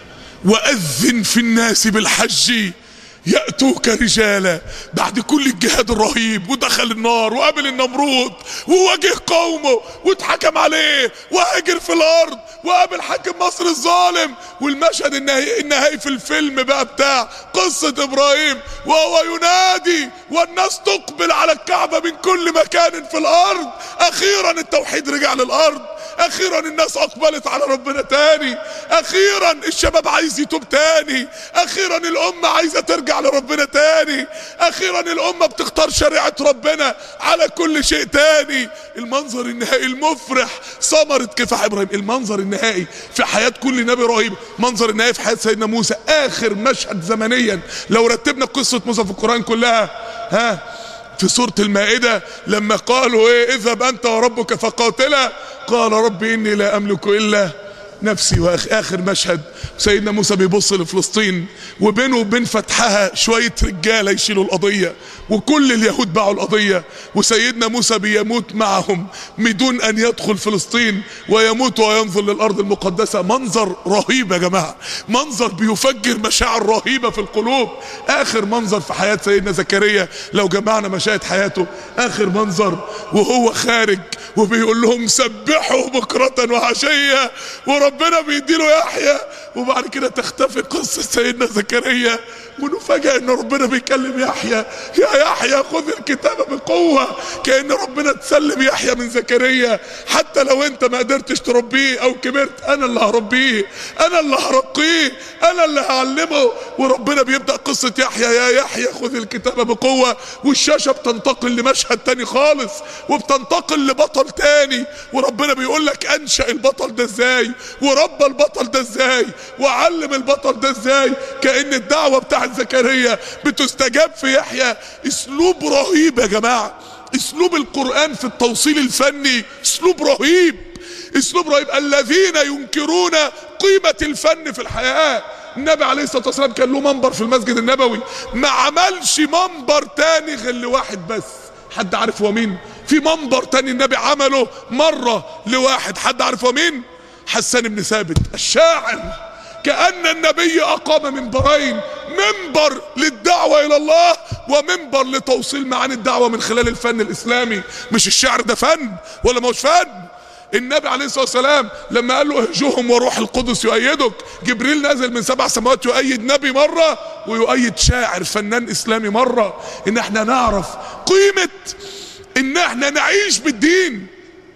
واذن في الناس بالحج يأتوك رجالا بعد كل الجهاد الرهيب ودخل النار وقابل النمرود وواجه قومه واتحكم عليه وهاجر في الارض وقابل حاكم مصر الظالم والمشهد النهائي, النهائي في الفيلم بقى بتاع قصة ابراهيم وهو ينادي والناس تقبل على الكعبة من كل مكان في الارض اخيرا التوحيد رجع للارض اخيرا الناس اقبلت على ربنا تاني اخيرا الشباب عايز يتوب تاني اخيرا الامة عايزة ترجع لربنا تاني اخيرا الامة بتختار شريعة ربنا على كل شيء تاني المنظر النهائي المفرح ثمرة كفاح ابراهيم المنظر النهائي في حياة كل نبي رهيب منظر النهائي في حياة سيدنا موسى اخر مشهد زمنيا لو رتبنا قصة موسى في القرآن كلها ها في سورة المائدة لما قالوا ايه اذهب انت وربك فقاتلا قال رب اني لا املك الا نفسي واخر مشهد سيدنا موسى بيبص لفلسطين وبينه وبين فتحها شوية رجالة يشيلوا القضية وكل اليهود باعوا القضية وسيدنا موسى بيموت معهم بدون ان يدخل فلسطين ويموت وينظر للارض المقدسة منظر رهيب يا جماعة منظر بيفجر مشاعر رهيبة في القلوب اخر منظر في حياة سيدنا زكريا لو جمعنا مشاهد حياته اخر منظر وهو خارج وبيقول لهم سبحوا بكرة وعشية وربنا بيديله يحيى وبعد كده تختفي قصة سيدنا زكريا ونفاجئ ان ربنا بيكلم يحيى يا يحيى خذ الكتاب بقوة كأن ربنا تسلم يحيى من زكريا حتى لو انت ما قدرتش تربيه او كبرت انا اللي هربيه انا اللي هرقيه انا اللي هعلمه وربنا بيبدأ قصة يحيى يا يحيى خذ الكتاب بقوة والشاشة بتنتقل لمشهد تاني خالص وبتنتقل لبطل تاني وربنا بيقول لك انشأ البطل ده ازاي وربى البطل ده ازاي وعلم البطل ده ازاي كأن الدعوة بتاعت زكريا بتستجاب في يحيى اسلوب رهيب يا جماعة اسلوب القرآن في التوصيل الفني اسلوب رهيب اسلوب رهيب الذين ينكرون قيمة الفن في الحياة النبي عليه الصلاة والسلام كان له منبر في المسجد النبوي ما عملش منبر تاني غير لواحد بس حد عارف هو مين في منبر تاني النبي عمله مرة لواحد حد عارف هو مين حسان بن ثابت الشاعر كأن النبي أقام منبرين منبر للدعوة إلى الله ومنبر لتوصيل معاني الدعوة من خلال الفن الإسلامي مش الشعر ده فن ولا مش فن النبي عليه الصلاة والسلام لما قال له اهجهم وروح القدس يؤيدك جبريل نازل من سبع سماوات يؤيد نبي مرة ويؤيد شاعر فنان إسلامي مرة إن احنا نعرف قيمة إن احنا نعيش بالدين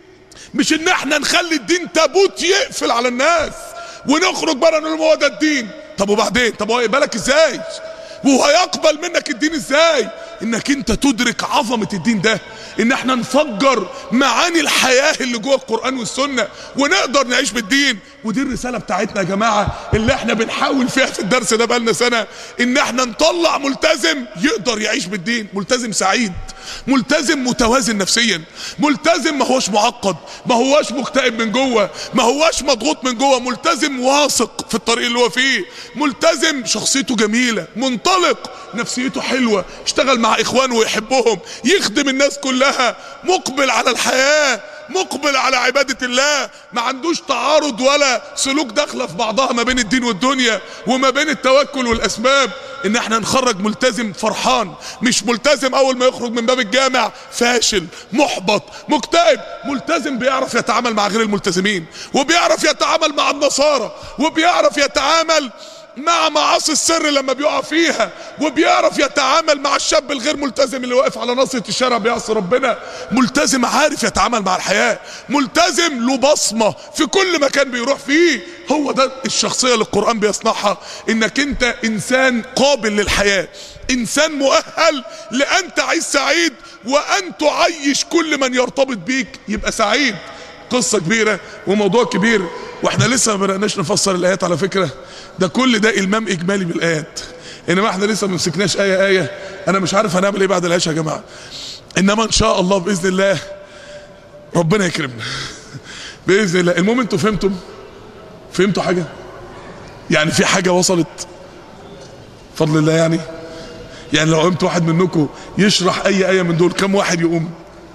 مش إن احنا نخلي الدين تابوت يقفل على الناس ونخرج بره نقول هو ده الدين طب وبعدين طب هو يقبلك ازاي وهو هيقبل منك الدين ازاي انك انت تدرك عظمة الدين ده ان احنا نفجر معاني الحياة اللي جوه القرآن والسنة ونقدر نعيش بالدين ودي الرسالة بتاعتنا يا جماعة اللي احنا بنحاول فيها في الدرس ده بقالنا سنة ان احنا نطلع ملتزم يقدر يعيش بالدين ملتزم سعيد ملتزم متوازن نفسيا ملتزم ما هوش معقد ما هوش مكتئب من جوه ما هوش مضغوط من جوه ملتزم واثق في الطريق اللي هو فيه ملتزم شخصيته جميلة منطلق نفسيته حلوة اشتغل مع اخوانه ويحبهم يخدم الناس كلها مقبل على الحياة مقبل على عبادة الله ما عندوش تعارض ولا سلوك داخله في بعضها ما بين الدين والدنيا وما بين التوكل والاسباب ان احنا نخرج ملتزم فرحان مش ملتزم اول ما يخرج من باب الجامع فاشل محبط مكتئب ملتزم بيعرف يتعامل مع غير الملتزمين وبيعرف يتعامل مع النصارى وبيعرف يتعامل مع معاصي السر لما بيقع فيها وبيعرف يتعامل مع الشاب الغير ملتزم اللي واقف على ناصية الشارع بيعصي ربنا ملتزم عارف يتعامل مع الحياة ملتزم له بصمة في كل مكان بيروح فيه هو ده الشخصية اللي القرآن بيصنعها انك انت انسان قابل للحياة انسان مؤهل لان تعيش سعيد وان تعيش كل من يرتبط بيك يبقى سعيد قصة كبيرة وموضوع كبير واحنا لسه ما بدأناش نفسر الايات على فكرة ده كل ده المام اجمالي بالايات انما احنا لسه ما مسكناش ايه ايه انا مش عارف هنعمل ايه بعد العشاء يا جماعه انما ان شاء الله باذن الله ربنا يكرمنا باذن الله المهم انتوا فهمتم فهمتوا حاجه يعني في حاجه وصلت فضل الله يعني يعني لو قمت واحد منكم يشرح اي ايه من دول كم واحد يقوم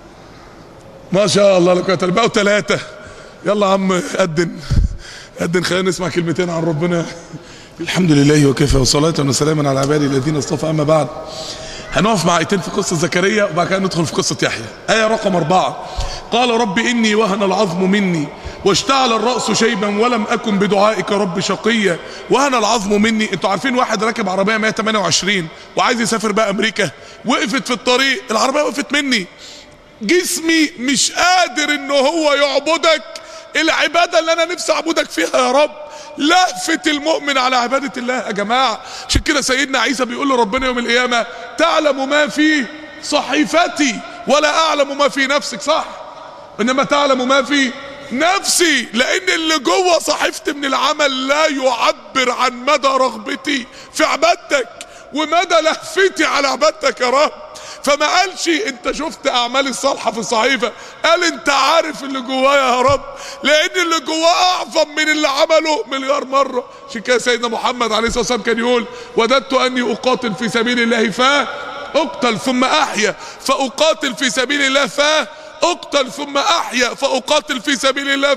ما شاء الله لك بقوا ثلاثه يلا يا عم قدن قدن خلينا نسمع كلمتين عن ربنا الحمد لله وكفى وصلاة وسلاما على عبادي الذين اصطفى اما بعد هنقف مع ايتين في قصة زكريا وبعد كده ندخل في قصة يحيى آية رقم أربعة قال رب إني وهن العظم مني واشتعل الرأس شيبا ولم أكن بدعائك رب شقيا وهن العظم مني انتوا عارفين واحد راكب عربية 128 وعايز يسافر بقى أمريكا وقفت في الطريق العربية وقفت مني جسمي مش قادر ان هو يعبدك العبادة اللي انا نفسي اعبدك فيها يا رب لهفة المؤمن على عبادة الله يا جماعة عشان كده سيدنا عيسى بيقول لربنا يوم القيامة تعلم ما في صحيفتي ولا اعلم ما في نفسك صح انما تعلم ما في نفسي لان اللي جوه صحيفتي من العمل لا يعبر عن مدى رغبتي في عبادتك ومدى لهفتي على عبادتك يا رب فما قالش انت شفت اعمالي الصالحه في الصحيفه قال انت عارف اللي جوايا يا رب لان اللي جواه اعظم من اللي عمله مليار مره عشان كده سيدنا محمد عليه الصلاه والسلام كان يقول وددت اني اقاتل في سبيل الله فاقتل ثم احيا فاقاتل في سبيل الله فاقتل ثم احيا فاقاتل في سبيل الله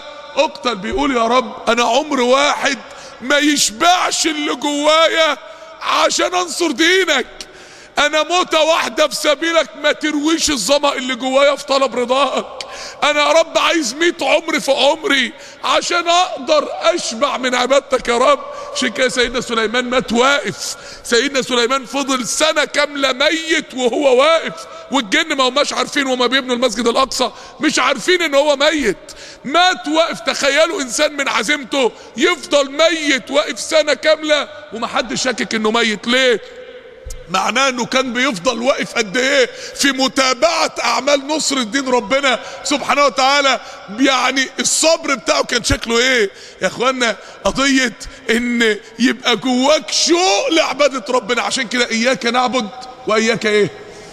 فاقتل بيقول يا رب انا عمر واحد ما يشبعش اللي جوايا عشان انصر دينك انا موتة واحدة في سبيلك ما ترويش الظما اللي جوايا في طلب رضاك انا يا رب عايز ميت عمر في عمري عشان اقدر اشبع من عبادتك يا رب عشان كده سيدنا سليمان مات واقف سيدنا سليمان فضل سنة كاملة ميت وهو واقف والجن ما هماش عارفين وما بيبنوا المسجد الاقصى مش عارفين ان هو ميت مات واقف تخيلوا انسان من عزيمته يفضل ميت واقف سنة كاملة ومحدش شاكك انه ميت ليه معناه انه كان بيفضل واقف قد ايه في متابعة اعمال نصر الدين ربنا سبحانه وتعالى يعني الصبر بتاعه كان شكله ايه يا اخوانا قضية ان يبقى جواك شوق لعبادة ربنا عشان كده اياك نعبد واياك ايه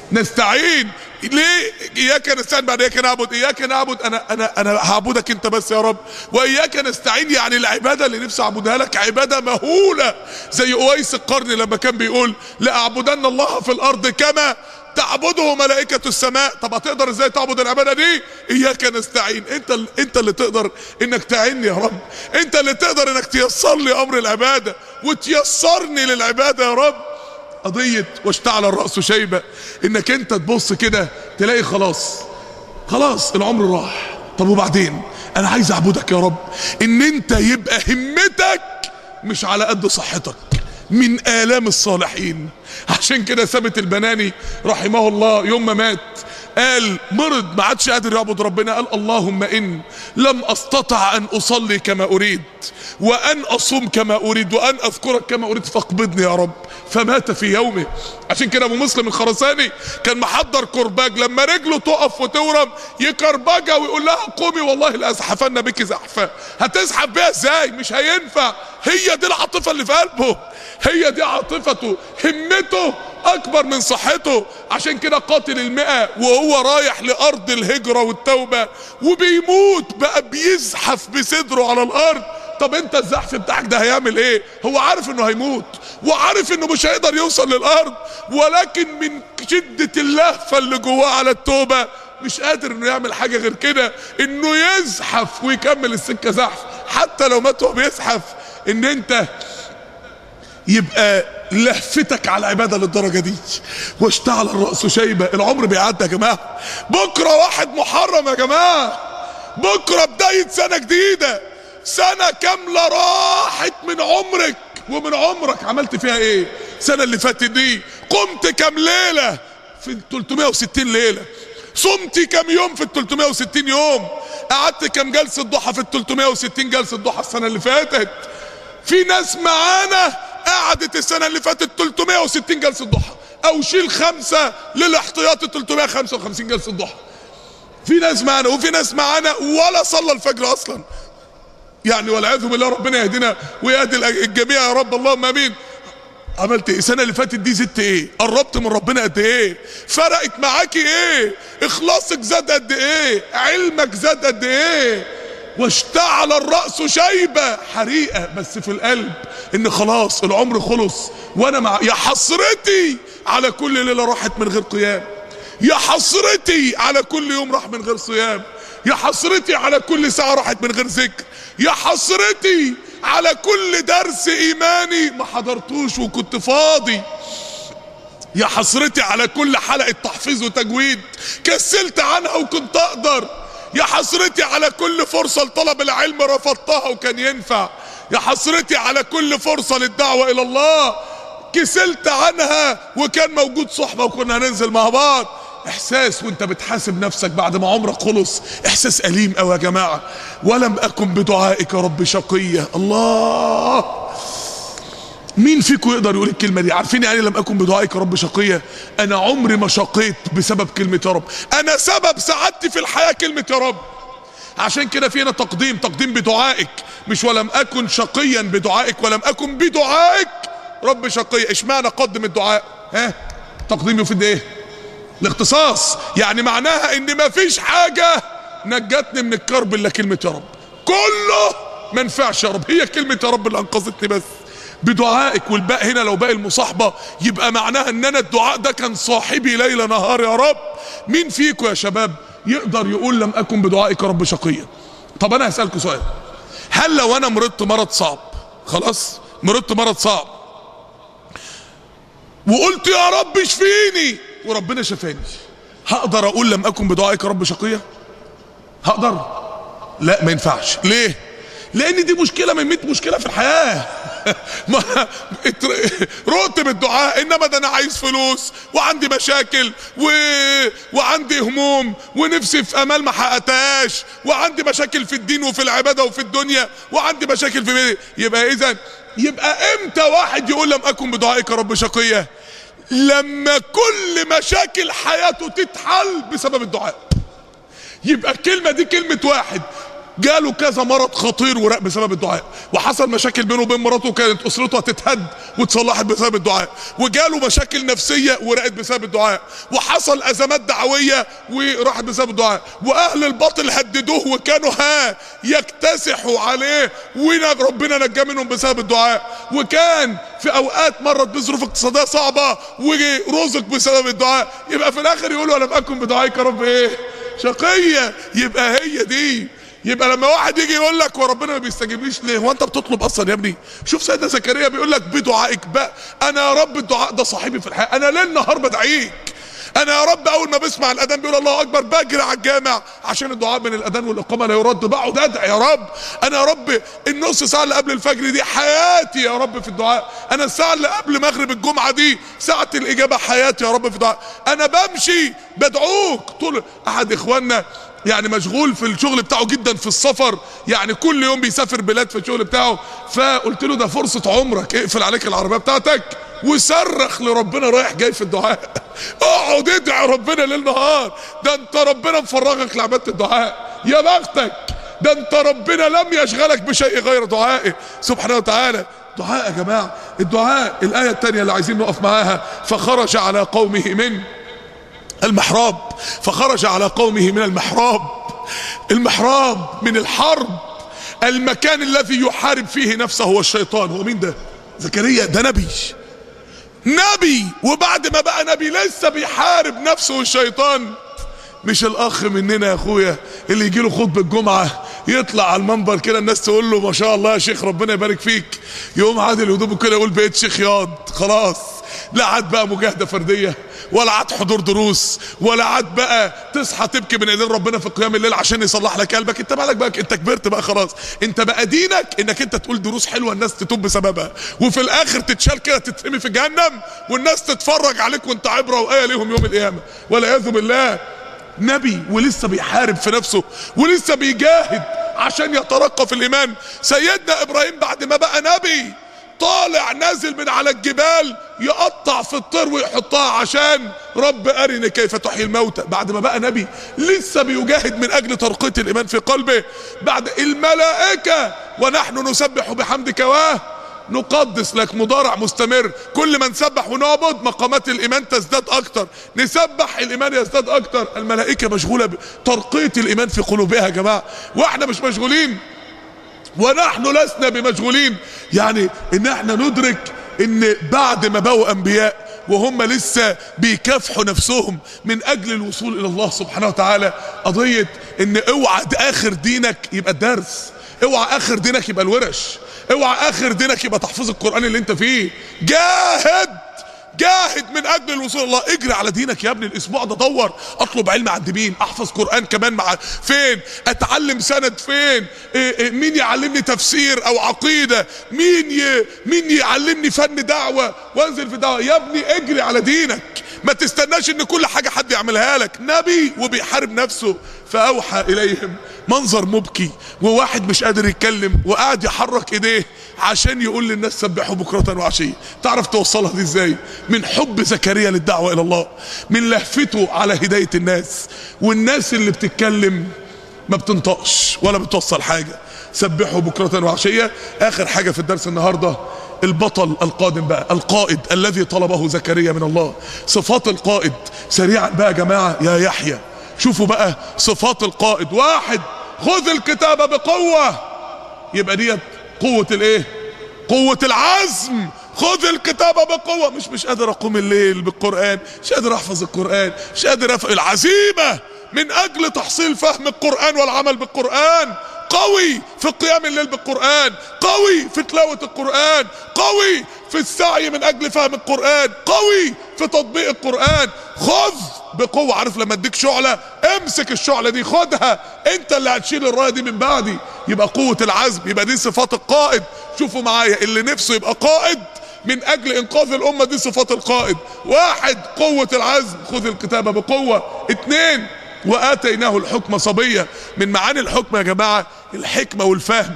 نستعين ليه اياك نستعين بعد اياك نعبد اياك نعبد انا انا انا هعبدك انت بس يا رب واياك نستعين يعني العباده اللي نفسي اعبدها لك عباده مهوله زي اويس القرن لما كان بيقول لاعبدن الله في الارض كما تعبده ملائكة السماء طب هتقدر ازاي تعبد العبادة دي اياك نستعين انت انت اللي تقدر انك تعني يا رب انت اللي تقدر انك تيسر لي امر العبادة وتيسرني للعبادة يا رب قضية واشتعل الرأس شيبة انك انت تبص كده تلاقي خلاص خلاص العمر راح طب وبعدين انا عايز اعبدك يا رب ان انت يبقى همتك مش على قد صحتك من آلام الصالحين عشان كده ثابت البناني رحمه الله يوم ما مات قال مرض ما عادش قادر يعبد ربنا قال اللهم ان لم استطع ان اصلي كما اريد وان اصوم كما اريد وان اذكرك كما اريد فاقبضني يا رب فمات في يومه عشان كده ابو مسلم الخرساني كان محضر كرباج لما رجله تقف وتورم يكربجها ويقول لها قومي والله لازحفن بك زحفه هتزحف بيها ازاي مش هينفع هي دي العاطفه اللي في قلبه هي دي عاطفته همته اكبر من صحته عشان كده قاتل المئة وهو رايح لارض الهجرة والتوبة وبيموت بقى بيزحف بصدره على الارض طب انت الزحف بتاعك ده هيعمل ايه هو عارف انه هيموت وعارف انه مش هيقدر يوصل للارض ولكن من شدة اللهفة اللي جواه على التوبة مش قادر انه يعمل حاجة غير كده انه يزحف ويكمل السكة زحف حتى لو مات وهو بيزحف ان انت يبقى لهفتك على العباده للدرجه دي واشتعل الراس شيبه العمر بيعدي يا جماعه بكره واحد محرم يا جماعه بكره بدايه سنه جديده سنه كامله راحت من عمرك ومن عمرك عملت فيها ايه السنه اللي فاتت دي قمت كام ليله في ال 360 ليله صمت كام يوم في ال 360 يوم قعدت كام جلسه ضحى في ال 360 جلسه ضحى السنه اللي فاتت في ناس معانا قعدت السنه اللي فاتت 360 جلسه ضحى او شيل خمسه للاحتياطي 355 جلسه ضحى في ناس معانا وفي ناس معانا ولا صلى الفجر اصلا يعني والعياذ بالله ربنا يهدينا ويهدي الجميع يا رب اللهم امين عملت ايه السنه اللي فاتت دي زدت ايه قربت من ربنا قد ايه فرقت معاكي ايه اخلاصك زاد قد ايه علمك زاد قد ايه واشتعل الرأس شيبة حريقة بس في القلب ان خلاص العمر خلص وانا مع يا حسرتي على كل ليلة راحت من غير قيام يا حسرتي على كل يوم راح من غير صيام يا حسرتي على كل ساعة راحت من غير ذكر يا حسرتي على كل درس ايماني ما حضرتوش وكنت فاضي يا حسرتي على كل حلقة تحفيظ وتجويد كسلت عنها وكنت اقدر يا حسرتي على كل فرصة لطلب العلم رفضتها وكان ينفع يا حسرتي على كل فرصة للدعوة الى الله كسلت عنها وكان موجود صحبة وكنا هننزل مع بعض احساس وانت بتحاسب نفسك بعد ما عمرك خلص احساس اليم قوي يا جماعة ولم اكن بدعائك يا رب شقية الله مين فيكم يقدر يقول الكلمة دي عارفين يعني لم اكن بدعائك يا رب شقية انا عمري ما شقيت بسبب كلمة يا رب انا سبب سعادتي في الحياة كلمة يا رب عشان كده في هنا تقديم تقديم بدعائك مش ولم اكن شقيا بدعائك ولم اكن بدعائك رب شقية اشمعنى قدم الدعاء ها تقديم يفيد ايه الاختصاص يعني معناها ان مفيش حاجة نجتني من الكرب الا كلمة يا رب كله ما ينفعش يا رب هي كلمة يا رب اللي انقذتني بس بدعائك والباء هنا لو باقي المصاحبة يبقى معناها ان انا الدعاء ده كان صاحبي ليل نهار يا رب مين فيكم يا شباب يقدر يقول لم اكن بدعائك يا رب شقيا طب انا هسألكم سؤال هل لو انا مرضت مرض صعب خلاص مرضت مرض صعب وقلت يا رب اشفيني وربنا شفاني هقدر اقول لم اكن بدعائك يا رب شقيا هقدر لا ما ينفعش ليه لان دي مشكلة من 100 مشكلة في الحياة ما رقت بالدعاء انما ده انا عايز فلوس وعندي مشاكل و... وعندي هموم ونفسي في امال ما حققتهاش وعندي مشاكل في الدين وفي العبادة وفي الدنيا وعندي مشاكل في بيتي يبقى اذا يبقى امتى واحد يقول لم اكن بدعائك يا رب شقية لما كل مشاكل حياته تتحل بسبب الدعاء يبقى الكلمة دي كلمة واحد جاله كذا مرض خطير وراق بسبب الدعاء وحصل مشاكل بينه وبين مراته كانت اسرته هتتهد واتصلحت بسبب الدعاء وجاله مشاكل نفسيه ورقت بسبب الدعاء وحصل ازمات دعويه وراحت بسبب الدعاء واهل الباطل هددوه وكانوا ها يكتسحوا عليه وربنا نجاه منهم بسبب الدعاء وكان في اوقات مرت بظروف اقتصاديه صعبه ورزق بسبب الدعاء يبقى في الاخر يقولوا انا اكن بدعائك يا رب ايه شقيه يبقى هي دي يبقى لما واحد يجي يقول لك وربنا ما بيستجيبليش ليه هو انت بتطلب اصلا يا ابني شوف سيدنا زكريا بيقول لك بدعائك بقى انا يا رب الدعاء ده صاحبي في الحياه انا ليل نهار بدعيك انا يا رب اول ما بسمع الاذان بيقول الله اكبر بجري على الجامع عشان الدعاء بين الاذان والاقامه لا يرد بقعد ادعي يا رب انا يا رب النص ساعه اللي قبل الفجر دي حياتي يا رب في الدعاء انا الساعه اللي قبل مغرب الجمعه دي ساعه الاجابه حياتي يا رب في الدعاء انا بمشي بدعوك طول احد اخواننا يعني مشغول في الشغل بتاعه جدا في السفر يعني كل يوم بيسافر بلاد في الشغل بتاعه فقلت له ده فرصة عمرك اقفل عليك العربية بتاعتك وصرخ لربنا رايح جاي في الدعاء اقعد ادعي ربنا ليل نهار ده انت ربنا مفرغك لعبادة الدعاء يا بختك ده انت ربنا لم يشغلك بشيء غير دعائه سبحانه وتعالى دعاء يا جماعة الدعاء الآية الثانية اللي عايزين نقف معاها فخرج على قومه من المحراب فخرج على قومه من المحراب المحراب من الحرب المكان الذي يحارب فيه نفسه هو الشيطان هو مين ده زكريا ده نبي نبي وبعد ما بقى نبي لسه بيحارب نفسه والشيطان مش الاخ مننا يا اخويا اللي يجي له خطبه الجمعه يطلع على المنبر كده الناس تقول له ما شاء الله يا شيخ ربنا يبارك فيك يقوم عادل هدومه كده يقول بقيت شيخ ياض خلاص لا عاد بقى مجاهده فرديه ولا عاد حضور دروس ولا عاد بقى تصحى تبكي من ايدين ربنا في قيام الليل عشان يصلح لك قلبك انت مالك بقى انت كبرت بقى خلاص انت بقى دينك انك انت تقول دروس حلوه الناس تتوب بسببها وفي الاخر تتشال كده تترمي في جهنم والناس تتفرج عليك وانت عبره وايه ليهم يوم القيامه والعياذ بالله نبي ولسه بيحارب في نفسه ولسه بيجاهد عشان يترقى في الايمان سيدنا ابراهيم بعد ما بقى نبي طالع نازل من على الجبال يقطع في الطير ويحطها عشان رب ارني كيف تحيي الموتى بعد ما بقى نبي لسه بيجاهد من اجل ترقيه الايمان في قلبه بعد الملائكه ونحن نسبح بحمدك واه نقدس لك مضارع مستمر كل ما نسبح ونعبد مقامات الايمان تزداد اكتر نسبح الايمان يزداد اكتر الملائكه مشغوله بترقيه الايمان في قلوبها يا جماعه واحنا مش مشغولين ونحن لسنا بمشغولين يعني ان احنا ندرك ان بعد ما بقوا انبياء وهم لسه بيكافحوا نفسهم من اجل الوصول الى الله سبحانه وتعالى قضية ان اوعى اخر دينك يبقى الدرس اوعى اخر دينك يبقى الورش اوعى اخر دينك يبقى تحفيظ القرآن اللي انت فيه جاهد جاهد من اجل الوصول الى الله اجري على دينك يا ابني الاسبوع ده دور اطلب علم عند مين احفظ قران كمان مع فين اتعلم سند فين إيه إيه مين يعلمني تفسير او عقيده مين ي... مين يعلمني فن دعوه وانزل في دعوه يا ابني اجري على دينك ما تستناش ان كل حاجه حد يعملها لك نبي وبيحارب نفسه فاوحى اليهم منظر مبكي وواحد مش قادر يتكلم وقاعد يحرك ايديه عشان يقول للناس سبحوا بكرة وعشية تعرف توصلها دي ازاي من حب زكريا للدعوة الى الله من لهفته على هداية الناس والناس اللي بتتكلم ما بتنطقش ولا بتوصل حاجة سبحوا بكرة وعشية اخر حاجة في الدرس النهاردة البطل القادم بقى القائد الذي طلبه زكريا من الله صفات القائد سريعا بقى يا جماعة يا يحيى شوفوا بقى صفات القائد واحد خذ الكتاب بقوة يبقى ديت قوة الايه قوة العزم خذ الكتاب بقوة مش مش قادر اقوم الليل بالقرآن مش قادر احفظ القرآن مش قادر افهم العزيمة من اجل تحصيل فهم القرآن والعمل بالقرآن قوي في قيام الليل بالقرآن قوي في تلاوة القرآن قوي في السعي من اجل فهم القرآن قوي في تطبيق القرآن خذ بقوة عارف لما اديك شعلة امسك الشعلة دي خدها انت اللي هتشيل الراية دي من بعدي يبقى قوة العزم يبقى دي صفات القائد شوفوا معايا اللي نفسه يبقى قائد من اجل انقاذ الامة دي صفات القائد واحد قوة العزم خذ الكتابة بقوة اتنين واتيناه الحكم صبية من معاني الحكم يا جماعة الحكمة والفهم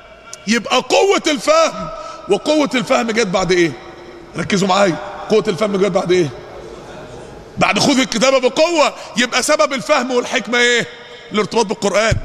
يبقى قوة الفهم وقوة الفهم جت بعد ايه ركزوا معايا قوة الفهم جت بعد ايه بعد خذ الكتابة بقوة يبقى سبب الفهم والحكمة ايه الارتباط بالقرآن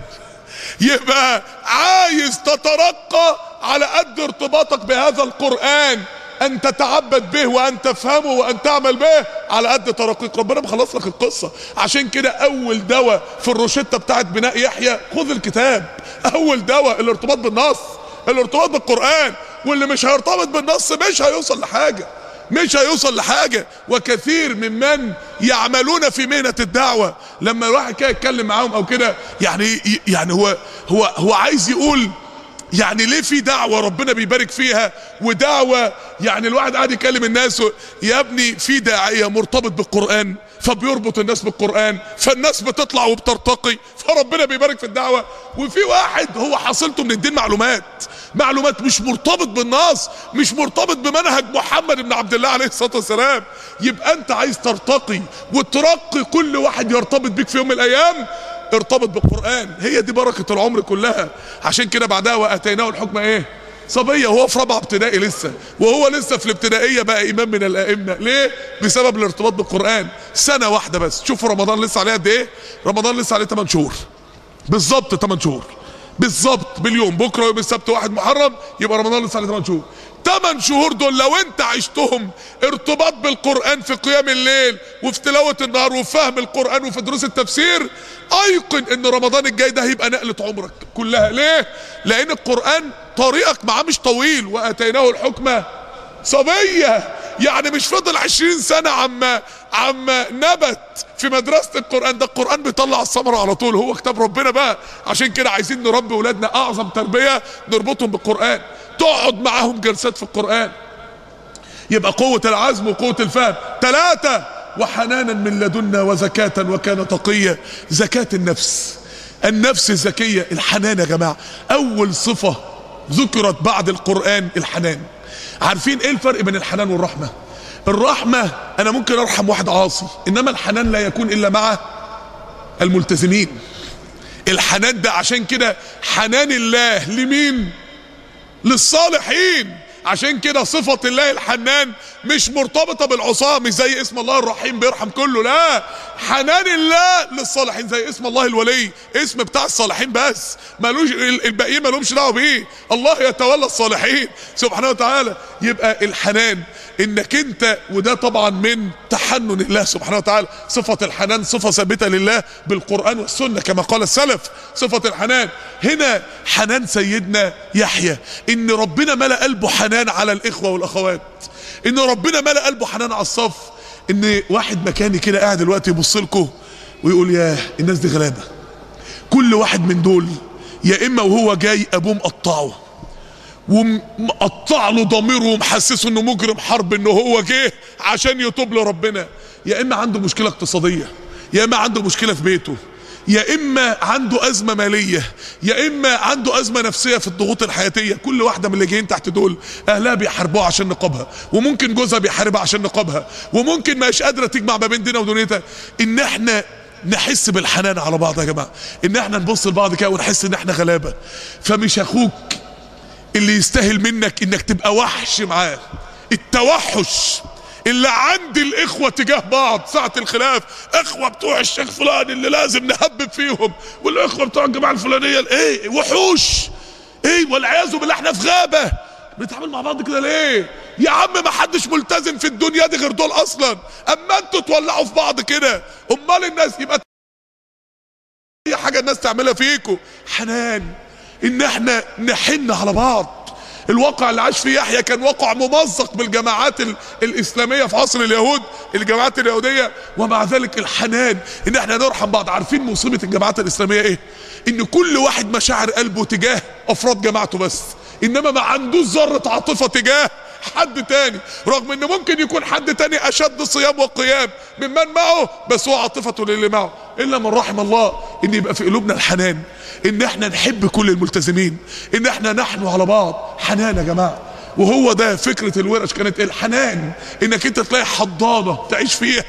يبقى عايز تترقى على قد ارتباطك بهذا القرآن ان تتعبد به وان تفهمه وان تعمل به على قد ترقيك ربنا مخلص لك القصة عشان كده اول دواء في الروشتة بتاعت بناء يحيى خذ الكتاب اول دواء الارتباط بالنص الارتباط بالقرآن واللي مش هيرتبط بالنص مش هيوصل لحاجة مش هيوصل لحاجة وكثير ممن يعملون في مهنة الدعوة لما الواحد كده يتكلم معاهم او كده يعني يعني هو هو هو عايز يقول يعني ليه في دعوة ربنا بيبارك فيها ودعوة يعني الواحد قاعد يكلم الناس يا ابني في داعية مرتبط بالقرآن فبيربط الناس بالقرآن فالناس بتطلع وبترتقي فربنا بيبارك في الدعوة وفي واحد هو حصلته من الدين معلومات معلومات مش مرتبط بالنص مش مرتبط بمنهج محمد بن عبد الله عليه الصلاة والسلام يبقى انت عايز ترتقي وترقي كل واحد يرتبط بيك في يوم من الايام ارتبط بالقرآن هي دي بركة العمر كلها عشان كده بعدها واتيناه الحكم ايه صبية وهو في رابعة ابتدائي لسه وهو لسه في الابتدائية بقى امام من الائمة ليه بسبب الارتباط بالقرآن سنة واحدة بس شوفوا رمضان لسه عليه قد ايه رمضان لسه عليه 8 شهور بالظبط 8 شهور بالظبط باليوم بكره يوم السبت واحد محرم يبقى رمضان لسه عليه 8 شهور 8 شهور دول لو انت عشتهم ارتباط بالقرآن في قيام الليل وفي تلاوة النهار وفي فهم القرآن وفي دروس التفسير ايقن ان رمضان الجاي ده هيبقى نقلة عمرك كلها ليه لان القرآن طريقك معاه مش طويل واتيناه الحكمة صبية يعني مش فضل عشرين سنة عما عما نبت في مدرسة القرآن ده القرآن بيطلع الثمرة على طول هو كتاب ربنا بقى عشان كده عايزين نربي ولادنا اعظم تربية نربطهم بالقرآن تقعد معاهم جلسات في القرآن يبقى قوة العزم وقوة الفهم ثلاثة وحنانا من لدنا وزكاة وكان تقيا زكاة النفس النفس الزكية الحنان يا جماعة أول صفة ذكرت بعد القرآن الحنان عارفين ايه الفرق بين الحنان والرحمة الرحمة انا ممكن ارحم واحد عاصي انما الحنان لا يكون الا مع الملتزمين الحنان ده عشان كده حنان الله لمين للصالحين عشان كده صفة الله الحنان مش مرتبطة بالعصاة مش زي اسم الله الرحيم بيرحم كله لا حنان الله للصالحين زي اسم الله الولي اسم بتاع الصالحين بس مالوش الباقيين مالهمش دعوه بيه الله يتولى الصالحين سبحانه وتعالى يبقى الحنان انك انت وده طبعا من تحنن الله سبحانه وتعالى صفة الحنان صفة ثابتة لله بالقرآن والسنة كما قال السلف صفة الحنان هنا حنان سيدنا يحيى ان ربنا ملأ قلبه حنان على الاخوة والاخوات ان ربنا ملأ قلبه حنان على الصف ان واحد مكاني كده قاعد دلوقتي يبص لكم ويقول ياه الناس دي غلابة كل واحد من دول يا اما وهو جاي ابوه مقطعه ومقطع له ضميره ومحسسه انه مجرم حرب انه هو جه عشان يتوب لربنا يا اما عنده مشكله اقتصاديه يا اما عنده مشكله في بيته يا اما عنده ازمه ماليه يا اما عنده ازمه نفسيه في الضغوط الحياتيه كل واحده من اللي جايين تحت دول اهلها بيحاربوها عشان نقابها وممكن جوزها بيحاربها عشان نقابها وممكن مش قادره تجمع ما بين دينها ودنيتها ان احنا نحس بالحنان على بعض يا جماعه ان احنا نبص لبعض كده ونحس ان احنا غلابه فمش اخوك اللي يستاهل منك انك تبقى وحش معاه التوحش اللي عند الاخوة تجاه بعض ساعة الخلاف اخوة بتوع الشيخ فلان اللي لازم نهبب فيهم والاخوة بتوع الجماعة الفلانية ايه وحوش ايه والعياذ بالله احنا في غابة بنتعامل مع بعض كده ليه يا عم ما حدش ملتزم في الدنيا دي غير دول اصلا اما انتوا تولعوا في بعض كده امال الناس يبقى اي حاجة الناس تعملها فيكم حنان ان احنا نحن على بعض الواقع اللي عاش فيه يحيى كان واقع ممزق بالجماعات ال الاسلاميه في عصر اليهود الجماعات اليهوديه ومع ذلك الحنان ان احنا نرحم بعض عارفين مصيبه الجماعات الاسلاميه ايه ان كل واحد مشاعر قلبه تجاه افراد جماعته بس انما ما عندوش ذره عاطفه تجاه حد تاني رغم ان ممكن يكون حد تاني اشد صيام وقيام ممن معه بس هو عاطفته للي معه الا من رحم الله ان يبقى في قلوبنا الحنان ان احنا نحب كل الملتزمين ان احنا نحن على بعض حنان يا جماعه وهو ده فكرة الورش كانت الحنان انك انت تلاقي حضانة تعيش فيها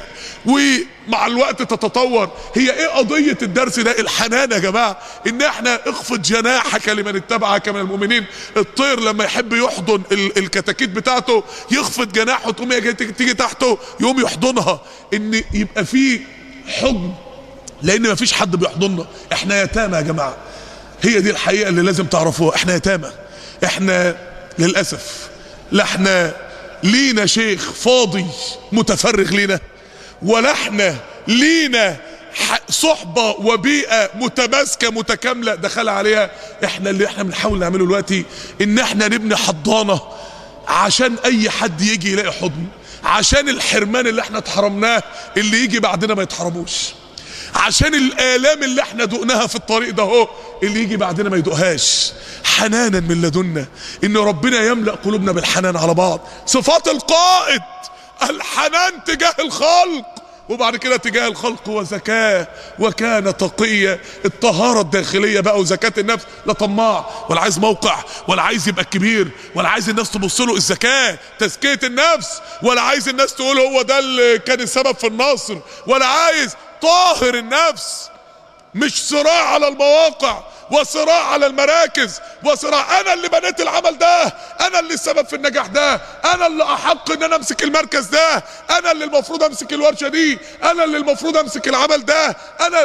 ومع الوقت تتطور هي ايه قضية الدرس ده الحنان يا جماعة ان احنا اخفض جناحك لمن اتبعك من المؤمنين الطير لما يحب يحضن ال الكتاكيت بتاعته يخفض جناحه تقوم هي تيجي تحته يقوم يحضنها ان يبقى فيه حضن لان مفيش حد بيحضننا احنا يتامى يا جماعة هي دي الحقيقة اللي لازم تعرفوها احنا يتامى احنا للأسف لا احنا لينا شيخ فاضي متفرغ لينا ولا احنا لينا صحبة وبيئة متماسكة متكاملة دخل عليها احنا اللي احنا بنحاول نعمله دلوقتي ان احنا نبني حضانة عشان اي حد يجي يلاقي حضن عشان الحرمان اللي احنا اتحرمناه اللي يجي بعدنا ما يتحرموش عشان الآلام اللي احنا دقناها في الطريق ده اهو اللي يجي بعدنا ما يدقهاش حنانا من لدنا ان ربنا يملأ قلوبنا بالحنان على بعض صفات القائد الحنان تجاه الخلق وبعد كده تجاه الخلق وزكاة وكان تقية الطهارة الداخلية بقى وزكاة النفس لا طماع ولا عايز موقع ولا عايز يبقى كبير ولا عايز الناس تبص له الزكاة تزكية النفس ولا عايز الناس تقول هو ده اللي كان السبب في النصر ولا عايز طاهر النفس مش صراع على المواقع وصراع على المراكز وصراع انا اللي بنيت العمل ده انا اللي السبب في النجاح ده انا اللي احق ان انا امسك المركز ده انا اللي المفروض امسك الورشه دي انا اللي المفروض امسك العمل ده انا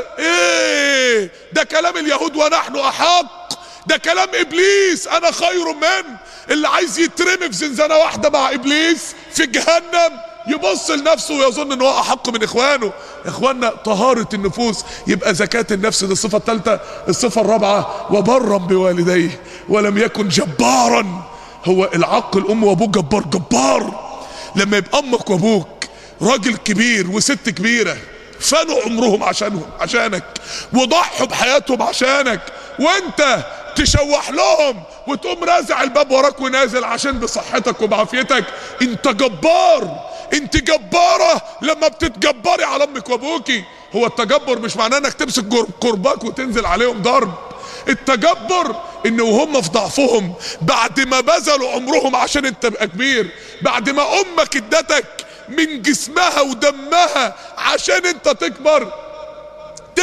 ايه ده كلام اليهود ونحن احق ده كلام ابليس انا خير من اللي عايز يترمي في زنزانه واحده مع ابليس في جهنم يبص لنفسه ويظن ان هو احق من اخوانه اخواننا طهارة النفوس يبقى زكاة النفس دي الصفة الثالثة الصفة الرابعة وبرا بوالديه ولم يكن جبارا هو العق الام وابوه جبار جبار لما يبقى امك وابوك راجل كبير وست كبيرة فانوا عمرهم عشانهم عشانك وضحوا بحياتهم عشانك وانت تشوح لهم وتقوم رازع الباب وراك ونازل عشان بصحتك وبعافيتك انت جبار انت جبارة لما بتتجبري على امك وابوكي هو التجبر مش معناه انك تمسك قرباك وتنزل عليهم ضرب التجبر ان وهم في ضعفهم بعد ما بذلوا عمرهم عشان انت تبقى كبير بعد ما امك ادتك من جسمها ودمها عشان انت تكبر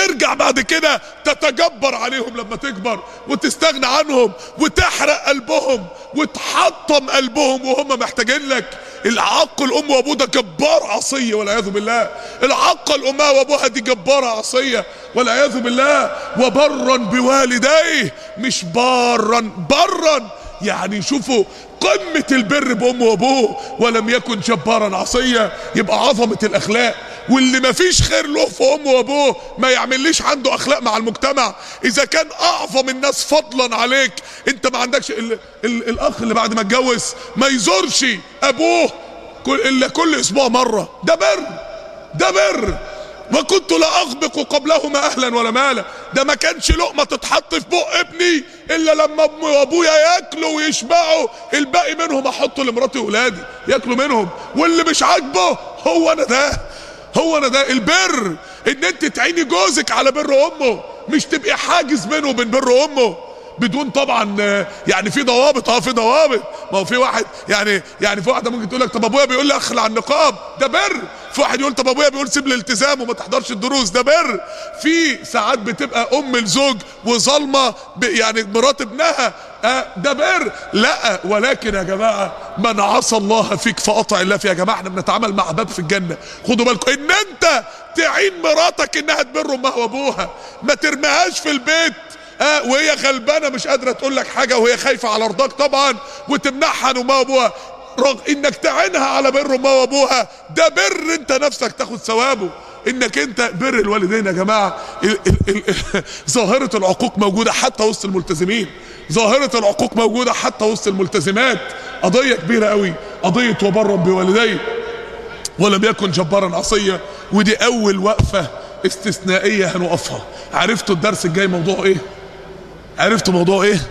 وترجع بعد كده تتجبر عليهم لما تكبر وتستغنى عنهم وتحرق قلبهم وتحطم قلبهم وهم محتاجين لك العق الام وابوه ده جبار عصيه والعياذ بالله العق الامها وابوها دي جباره عصيه والعياذ بالله وبرا بوالديه مش بارا برا يعني شوفوا قمة البر بأمه وأبوه ولم يكن جبارا عصيا يبقى عظمة الأخلاق واللي ما فيش خير له في أمه وأبوه ما يعمليش عنده أخلاق مع المجتمع إذا كان أعظم الناس فضلا عليك أنت ما عندكش ال ال الأخ اللي بعد ما اتجوز ما يزورش أبوه كل إلا كل أسبوع مرة ده بر ده بر وكنت لا اغبق قبلهما اهلا ولا مالا ده ما كانش لقمه تتحط في بق ابني الا لما امي وابويا ياكلوا ويشبعوا الباقي منهم احطه لمراتي واولادي ياكلوا منهم واللي مش عاجبه هو انا ده هو انا ده البر ان انت تعيني جوزك على بر امه مش تبقي حاجز بينه وبين بر امه بدون طبعا يعني في ضوابط اه في ضوابط ما هو في واحد يعني يعني في واحده ممكن تقول لك طب ابويا بيقول لي اخلع النقاب ده بر في واحد يقول طب ابويا بيقول سيب الالتزام وما تحضرش الدروس ده بر في ساعات بتبقى ام الزوج وظالمه يعني مرات ابنها آه ده بر لا ولكن يا جماعه من عصى الله فيك فقطع الله فيه يا جماعه احنا بنتعامل مع باب في الجنه خدوا بالكم ان انت تعين مراتك انها تبر امها وابوها ما ترميهاش في البيت آه وهي غلبانه مش قادره تقول لك حاجه وهي خايفه على رضاك طبعا وتمنعها عن امها وابوها رغم انك تعينها على بر امها وابوها ده بر انت نفسك تاخد ثوابه انك انت بر الوالدين يا جماعه ال ال ال ظاهره العقوق موجوده حتى وسط الملتزمين ظاهره العقوق موجوده حتى وسط الملتزمات قضيه كبيره قوي قضيه وبرا بوالديه ولم يكن جبارا عصيا ودي اول وقفه استثنائيه هنقفها عرفتوا الدرس الجاي موضوع ايه عرفتوا موضوع ايه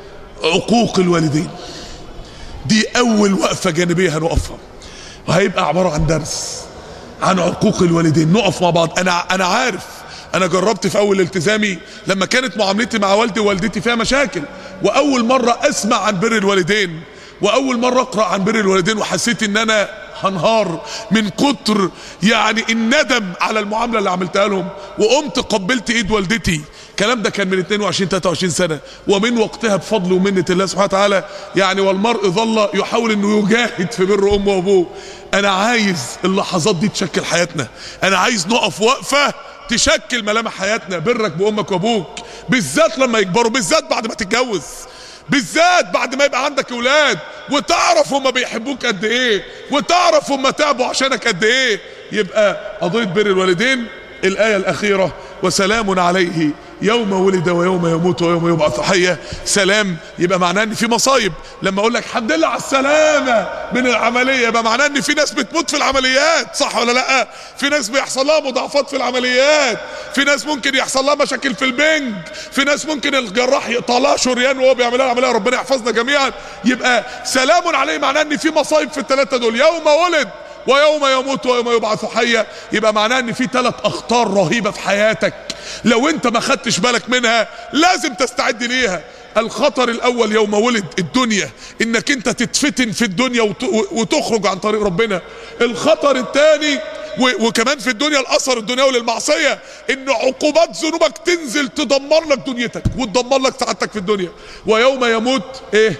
عقوق الوالدين دي اول وقفه جانبيه هنقفها وهيبقى عباره عن درس عن عقوق الوالدين نقف مع بعض انا انا عارف انا جربت في اول التزامي لما كانت معاملتي مع والدي ووالدتي فيها مشاكل واول مره اسمع عن بر الوالدين واول مره اقرا عن بر الوالدين وحسيت ان انا هنهار من كتر يعني الندم على المعامله اللي عملتها لهم وقمت قبلت ايد والدتي الكلام ده كان من 22 23 سنه ومن وقتها بفضل ومنه الله سبحانه وتعالى يعني والمرء ظل يحاول انه يجاهد في بر امه وابوه انا عايز اللحظات دي تشكل حياتنا انا عايز نقف وقفه تشكل ملامح حياتنا برك بامك وابوك بالذات لما يكبروا بالذات بعد ما تتجوز بالذات بعد ما يبقى عندك اولاد وتعرف هما بيحبوك قد ايه وتعرف هما تعبوا عشانك قد ايه يبقى قضيه بر الوالدين الايه الاخيره وسلام عليه يوم ولد ويوم يموت ويوم يبعث حيا سلام يبقى معناه ان في مصايب لما اقول لك الحمد لله على السلامه من العمليه يبقى معناه ان في ناس بتموت في العمليات صح ولا لا في ناس بيحصل لها مضاعفات في العمليات في ناس ممكن يحصل لها مشاكل في البنج في ناس ممكن الجراح يقطع لها شريان وهو بيعمل لها العمليه ربنا يحفظنا جميعا يبقى سلام عليه معناه ان في مصايب في الثلاثه دول يوم ولد ويوم يموت ويوم يبعث حيا يبقى معناه ان في ثلاث اخطار رهيبه في حياتك لو انت ما خدتش بالك منها لازم تستعد ليها الخطر الاول يوم ولد الدنيا انك انت تتفتن في الدنيا وتخرج عن طريق ربنا الخطر الثاني وكمان في الدنيا الاثر الدنيوي للمعصيه ان عقوبات ذنوبك تنزل تدمر لك دنيتك وتدمر لك سعادتك في الدنيا ويوم يموت ايه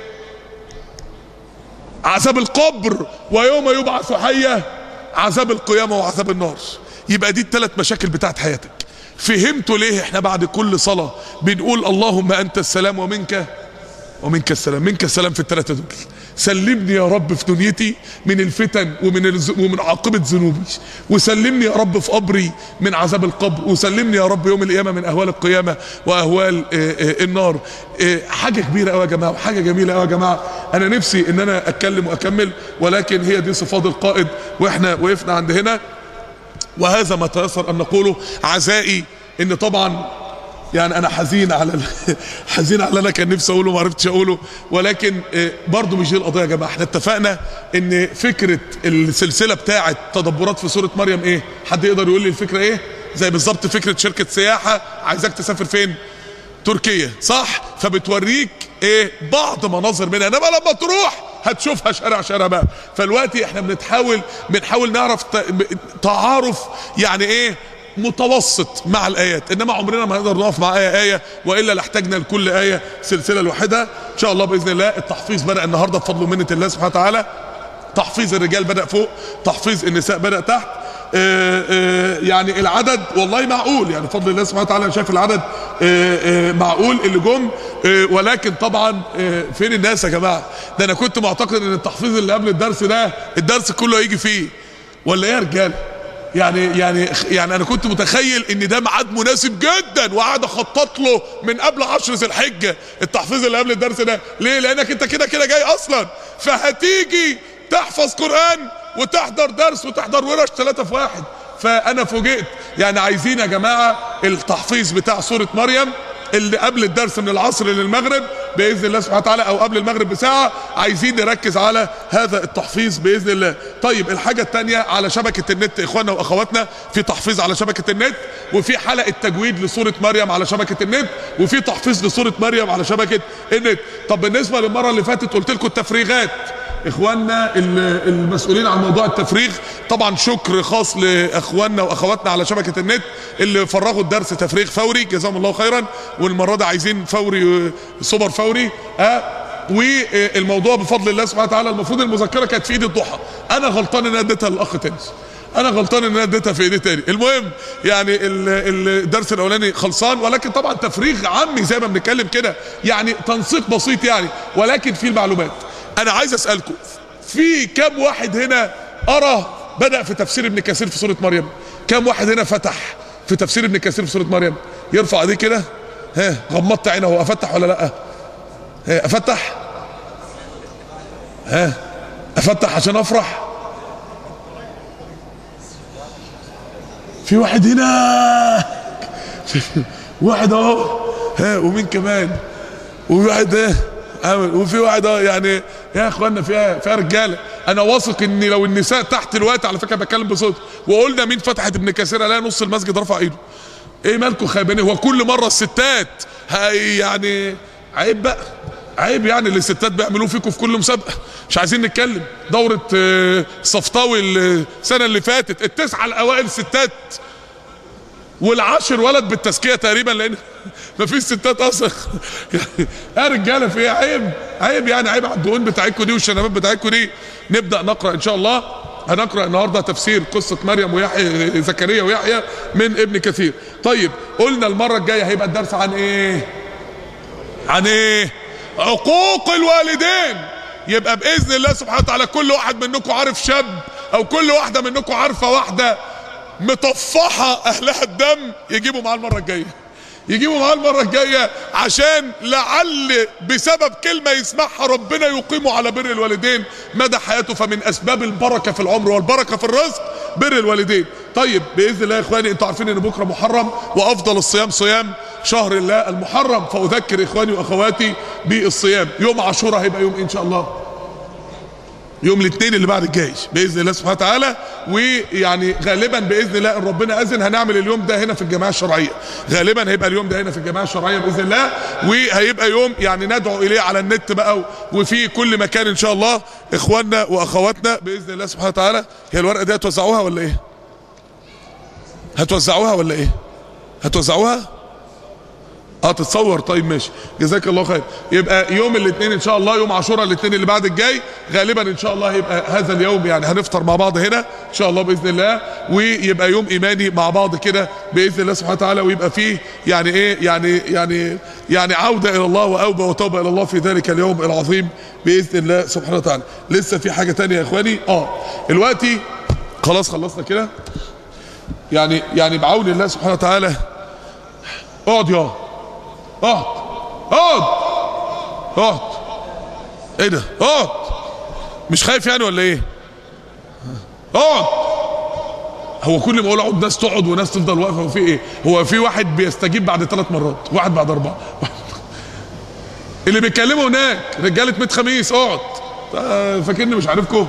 عذاب القبر ويوم يبعث حيا عذاب القيامة وعذاب النار يبقى دي الثلاث مشاكل بتاعت حياتك فهمتوا ليه احنا بعد كل صلاة بنقول اللهم انت السلام ومنك ومنك السلام منك السلام في الثلاثة دول سلمني يا رب في دنيتي من الفتن ومن الز... ومن عاقبة ذنوبي وسلمني يا رب في قبري من عذاب القبر وسلمني يا رب يوم القيامة من أهوال القيامة وأهوال آه آه النار آه حاجة كبيرة قوي يا جماعة وحاجة جميلة قوي يا جماعة أنا نفسي إن أنا أتكلم وأكمل ولكن هي دي صفات القائد وإحنا وقفنا عند هنا وهذا ما تيسر أن نقوله عزائي إن طبعا يعني انا حزين على ال... حزين على انا كان نفسي اقوله ما عرفتش اقوله ولكن برضه مش دي القضيه يا جماعه احنا اتفقنا ان فكره السلسله بتاعه تدبرات في سوره مريم ايه حد يقدر يقول لي الفكره ايه زي بالظبط فكره شركه سياحه عايزاك تسافر فين تركيا صح فبتوريك ايه بعض مناظر منها انما لما تروح هتشوفها شارع شارع بقى فالوقت احنا بنتحاول بنحاول نعرف تعارف يعني ايه متوسط مع الايات انما عمرنا ما نقدر نقف مع ايه ايه والا لاحتاجنا لكل ايه سلسله لوحدها ان شاء الله باذن الله التحفيظ بدا النهارده بفضل ومنه الله سبحانه وتعالى تحفيظ الرجال بدا فوق تحفيظ النساء بدا تحت آه، آه، يعني العدد والله معقول يعني بفضل الله سبحانه وتعالى انا شايف العدد آه، آه، معقول اللي جم آه، ولكن طبعا آه، فين الناس يا جماعه ده انا كنت معتقد ان التحفيظ اللي قبل الدرس ده الدرس كله هيجي فيه ولا ايه يا رجاله يعني يعني يعني انا كنت متخيل ان ده ميعاد مناسب جدا وقاعد اخطط له من قبل عشر ذي الحجه التحفيظ اللي قبل الدرس ده ليه لانك انت كده كده جاي اصلا فهتيجي تحفظ قران وتحضر درس وتحضر ورش ثلاثة في واحد فانا فوجئت يعني عايزين يا جماعه التحفيظ بتاع سوره مريم اللي قبل الدرس من العصر للمغرب باذن الله سبحانه وتعالى او قبل المغرب بساعه عايزين نركز على هذا التحفيظ باذن الله طيب الحاجه الثانيه على شبكه النت اخواننا واخواتنا في تحفيظ على شبكه النت وفي حلقه تجويد لسوره مريم على شبكه النت وفي تحفيظ لسوره مريم على شبكه النت طب بالنسبه للمره اللي فاتت قلت لكم التفريغات اخواننا ال- المسؤولين عن موضوع التفريغ طبعا شكر خاص لاخواننا واخواتنا على شبكه النت اللي فرغوا الدرس تفريغ فوري جزاهم الله خيرا والمره دي عايزين فوري سوبر فوري اه والموضوع بفضل الله سبحانه وتعالى المفروض المذكره كانت في ايد الضحى انا غلطان ان انا اديتها للاخ تنس انا غلطان ان انا اديتها في ايدي تاني المهم يعني ال- ال- الدرس الاولاني خلصان ولكن طبعا تفريغ عامي زي ما بنتكلم كده يعني تنسيق بسيط يعني ولكن في المعلومات انا عايز اسالكم في كم واحد هنا ارى بدا في تفسير ابن كثير في سوره مريم كم واحد هنا فتح في تفسير ابن كثير في سوره مريم يرفع ايديه كده ها غمضت عينه هو افتح ولا لا ها افتح ها افتح عشان افرح في واحد هنا واحد اهو ها ومين كمان وواحد ايه عامل وفي واحد اه يعني يا اخوانا فيها فيها رجاله انا واثق ان لو النساء تحت الوقت على فكره بتكلم بصوت وقلنا مين فتحت ابن كثير الاقي نص المسجد رفع ايده ايه مالكم خايبين هو كل مره الستات هي يعني عيب بقى عيب يعني اللي الستات بيعملوه فيكم في كل مسابقه مش عايزين نتكلم دوره آه، صفطاوي السنه اللي فاتت التسعه الاوائل ستات والعاشر ولد بالتزكيه تقريبا لان مفيش ستات اصلا يعني يا رجاله في ايه عيب عيب يعني عيب على الدهون بتاعتكم دي والشنبات بتاعتكم دي نبدا نقرا ان شاء الله هنقرا النهارده تفسير قصه مريم ويحيى زكريا ويحيى من ابن كثير طيب قلنا المره الجايه هيبقى الدرس عن ايه عن ايه عقوق الوالدين يبقى باذن الله سبحانه وتعالى كل واحد منكم عارف شاب او كل واحده منكم عارفه واحده مطفحه اهلها الدم يجيبوا معاه المره الجايه يجيبوا معاه المره الجايه عشان لعل بسبب كلمه يسمعها ربنا يقيمه على بر الوالدين مدى حياته فمن اسباب البركه في العمر والبركه في الرزق بر الوالدين طيب باذن الله يا اخواني انتوا عارفين ان بكره محرم وافضل الصيام صيام شهر الله المحرم فاذكر اخواني واخواتي بالصيام يوم عاشوراء هيبقى يوم إيه ان شاء الله يوم الاثنين اللي بعد الجاي باذن الله سبحانه وتعالى ويعني غالبا باذن الله ان ربنا اذن هنعمل اليوم ده هنا في الجماعه الشرعيه غالبا هيبقى اليوم ده هنا في الجماعه الشرعيه باذن الله وهيبقى يوم يعني ندعو اليه على النت بقى وفي كل مكان ان شاء الله اخواننا واخواتنا باذن الله سبحانه وتعالى هي الورقه دي هتوزعوها ولا ايه هتوزعوها ولا ايه هتوزعوها اه تتصور طيب ماشي جزاك الله خير يبقى يوم الاثنين ان شاء الله يوم عاشوراء الاثنين اللي بعد الجاي غالبا ان شاء الله هيبقى هذا اليوم يعني هنفطر مع بعض هنا ان شاء الله باذن الله ويبقى يوم ايماني مع بعض كده باذن الله سبحانه وتعالى ويبقى فيه يعني ايه يعني يعني يعني عوده الى الله واوبه وتوبه الى الله في ذلك اليوم العظيم باذن الله سبحانه وتعالى لسه في حاجه تانية يا اخواني اه دلوقتي خلاص خلصنا كده يعني يعني بعون الله سبحانه وتعالى اقعد يا اقعد اقعد اقعد ايه ده اقعد مش خايف يعني ولا ايه اقعد هو كل ما اقول اقعد ناس تقعد وناس تفضل واقفه وفي ايه هو في واحد بيستجيب بعد ثلاث مرات واحد بعد اربعه اللي بيتكلموا هناك رجاله ميت خميس اقعد آه، فاكرني مش عارفكم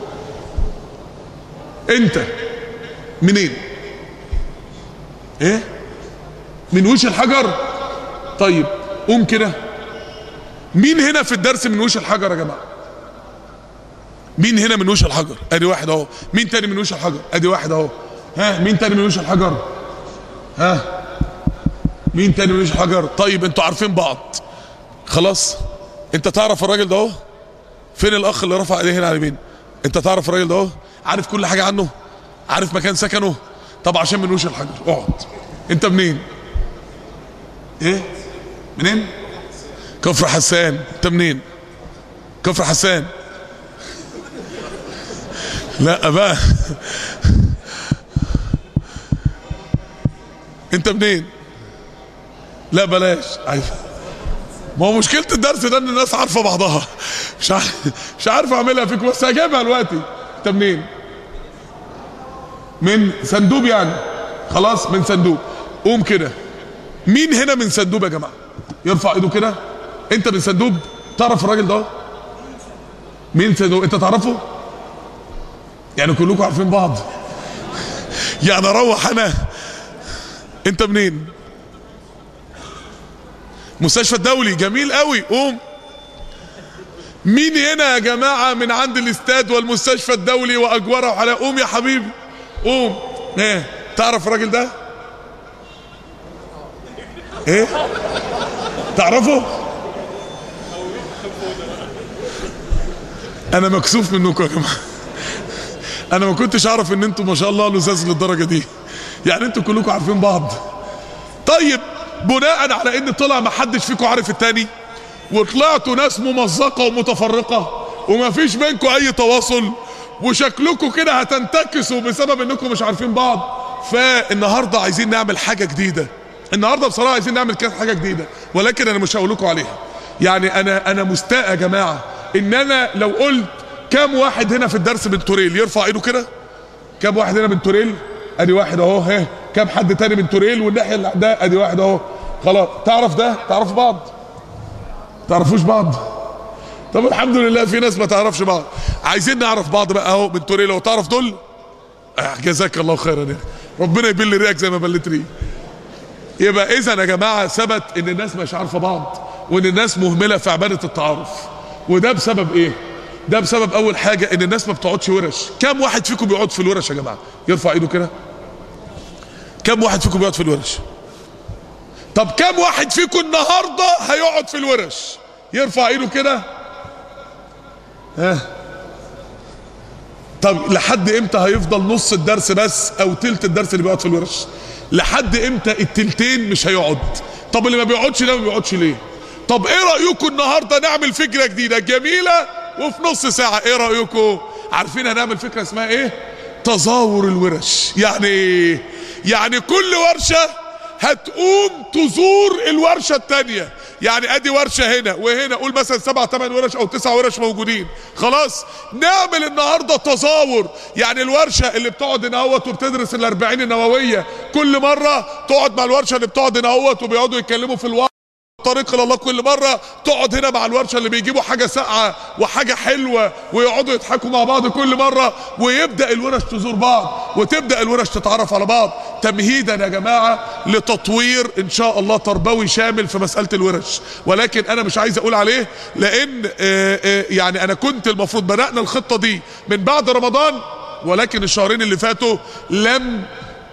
انت منين ايه من وش الحجر طيب قوم كده مين هنا في الدرس من وش الحجر يا جماعه مين هنا من وش الحجر ادي واحد اهو مين تاني من وش الحجر ادي واحد اهو ها مين تاني من وش الحجر ها مين تاني ملوش حجر طيب انتوا عارفين بعض خلاص انت تعرف الراجل ده اهو فين الاخ اللي رفع ايديه هنا على اليمين انت تعرف الراجل ده اهو عارف كل حاجه عنه عارف مكان سكنه طب عشان منوش الحجر اقعد انت منين ايه منين كفر حسان انت منين كفر حسان لا بقى انت منين لا بلاش عارف ما هو مشكله الدرس ده ان الناس عارفه بعضها مش عارف مش عارف اعملها فيكم بس هجيبها دلوقتي انت منين من سندوب يعني خلاص من سندوب قوم كده مين هنا من سندوب يا جماعه يرفع ايده كده انت من سندوب تعرف الراجل ده مين سندوب انت تعرفه يعني كلكم عارفين بعض يعني اروح انا انت منين مستشفى الدولي جميل قوي قوم مين هنا يا جماعة من عند الاستاد والمستشفى الدولي واجوره على قوم يا حبيبي قوم ايه تعرف الراجل ده ايه تعرفه انا مكسوف منكم يا جماعه انا ما كنتش اعرف ان انتم ما شاء الله لزاز للدرجه دي يعني انتوا كلكم عارفين بعض طيب بناء على ان طلع ما حدش فيكم عارف التاني وطلعتوا ناس ممزقه ومتفرقه وما فيش بينكم اي تواصل وشكلكم كده هتنتكسوا بسبب انكم مش عارفين بعض فالنهارده عايزين نعمل حاجه جديده النهارده بصراحه عايزين نعمل كده حاجه جديده ولكن انا مش هقول لكم عليها يعني انا انا مستاء يا جماعه ان انا لو قلت كام واحد هنا في الدرس من توريل يرفع ايده كده كام واحد هنا من توريل ادي واحد اهو ها كام حد تاني من توريل والناحيه اللي ده ادي واحد اهو خلاص تعرف ده تعرفوا بعض تعرفوش بعض طب الحمد لله في ناس ما تعرفش بعض عايزين نعرف بعض بقى اهو من توريل لو تعرف دول آه جزاك الله خيرا يا ربنا يبل ريقك زي ما بلت ريقي يبقى اذا يا جماعه ثبت ان الناس مش عارفه بعض وان الناس مهمله في عباده التعارف وده بسبب ايه ده بسبب اول حاجه ان الناس ما بتقعدش ورش كم واحد فيكم بيقعد في الورش يا جماعه يرفع ايده كده كم واحد فيكم بيقعد في الورش طب كم واحد فيكم النهارده هيقعد في الورش يرفع ايده كده ها طب لحد امتى هيفضل نص الدرس بس او تلت الدرس اللي بيقعد في الورش لحد امتى التلتين مش هيقعد طب اللي ما بيقعدش ده ما بيقعدش ليه طب ايه رايكم النهارده نعمل فكره جديده جميله وفي نص ساعه ايه رايكم عارفين هنعمل فكره اسمها ايه تزاور الورش يعني ايه يعني كل ورشه هتقوم تزور الورشه الثانيه يعني ادي ورشه هنا وهنا قول مثلا سبع ثمان ورش او تسع ورش موجودين خلاص نعمل النهارده تزاور يعني الورشه اللي بتقعد هنا اهوت وبتدرس الاربعين النوويه كل مره تقعد مع الورشه اللي بتقعد هنا اهوت وبيقعدوا يتكلموا في الواقع طريق الى الله كل مره تقعد هنا مع الورشه اللي بيجيبوا حاجه ساقعه وحاجه حلوه ويقعدوا يضحكوا مع بعض كل مره ويبدا الورش تزور بعض وتبدا الورش تتعرف على بعض تمهيدا يا جماعه لتطوير ان شاء الله تربوي شامل في مساله الورش ولكن انا مش عايز اقول عليه لان آآ آآ يعني انا كنت المفروض بدانا الخطه دي من بعد رمضان ولكن الشهرين اللي فاتوا لم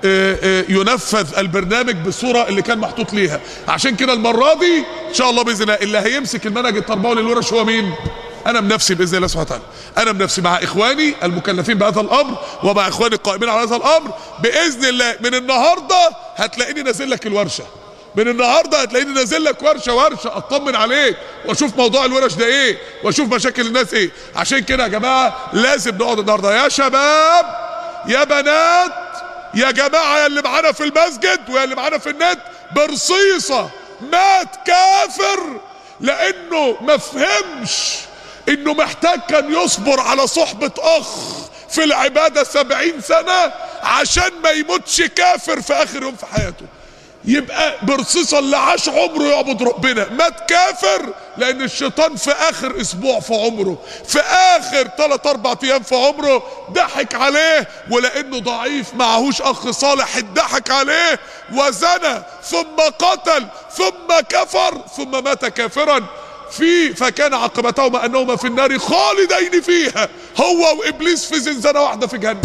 ينفذ البرنامج بالصوره اللي كان محطوط ليها عشان كده المره دي ان شاء الله باذن الله اللي هيمسك المنهج التربوي للورش هو مين انا بنفسي باذن الله سبحانه وتعالى انا بنفسي مع اخواني المكلفين بهذا الامر ومع اخواني القائمين على هذا الامر باذن الله من النهارده هتلاقيني نازل لك الورشه من النهارده هتلاقيني نازل لك ورشه ورشه اطمن عليك واشوف موضوع الورش ده ايه واشوف مشاكل الناس ايه عشان كده يا جماعه لازم نقعد النهارده يا شباب يا بنات يا جماعة يا اللي معانا في المسجد ويا اللي معانا في النت برصيصة مات كافر لانه ما فهمش انه محتاج كان يصبر على صحبة اخ في العبادة سبعين سنة عشان ما يموتش كافر في اخر يوم في حياته يبقى برصيصة اللي عاش عمره يعبد ربنا مات كافر لان الشيطان في اخر اسبوع في عمره في اخر ثلاث اربع ايام في عمره ضحك عليه ولانه ضعيف معهوش اخ صالح اتضحك عليه وزنى ثم قتل ثم كفر ثم مات كافرا في فكان عاقبتهما انهما في النار خالدين فيها هو وابليس في زنزانه واحده في جهنم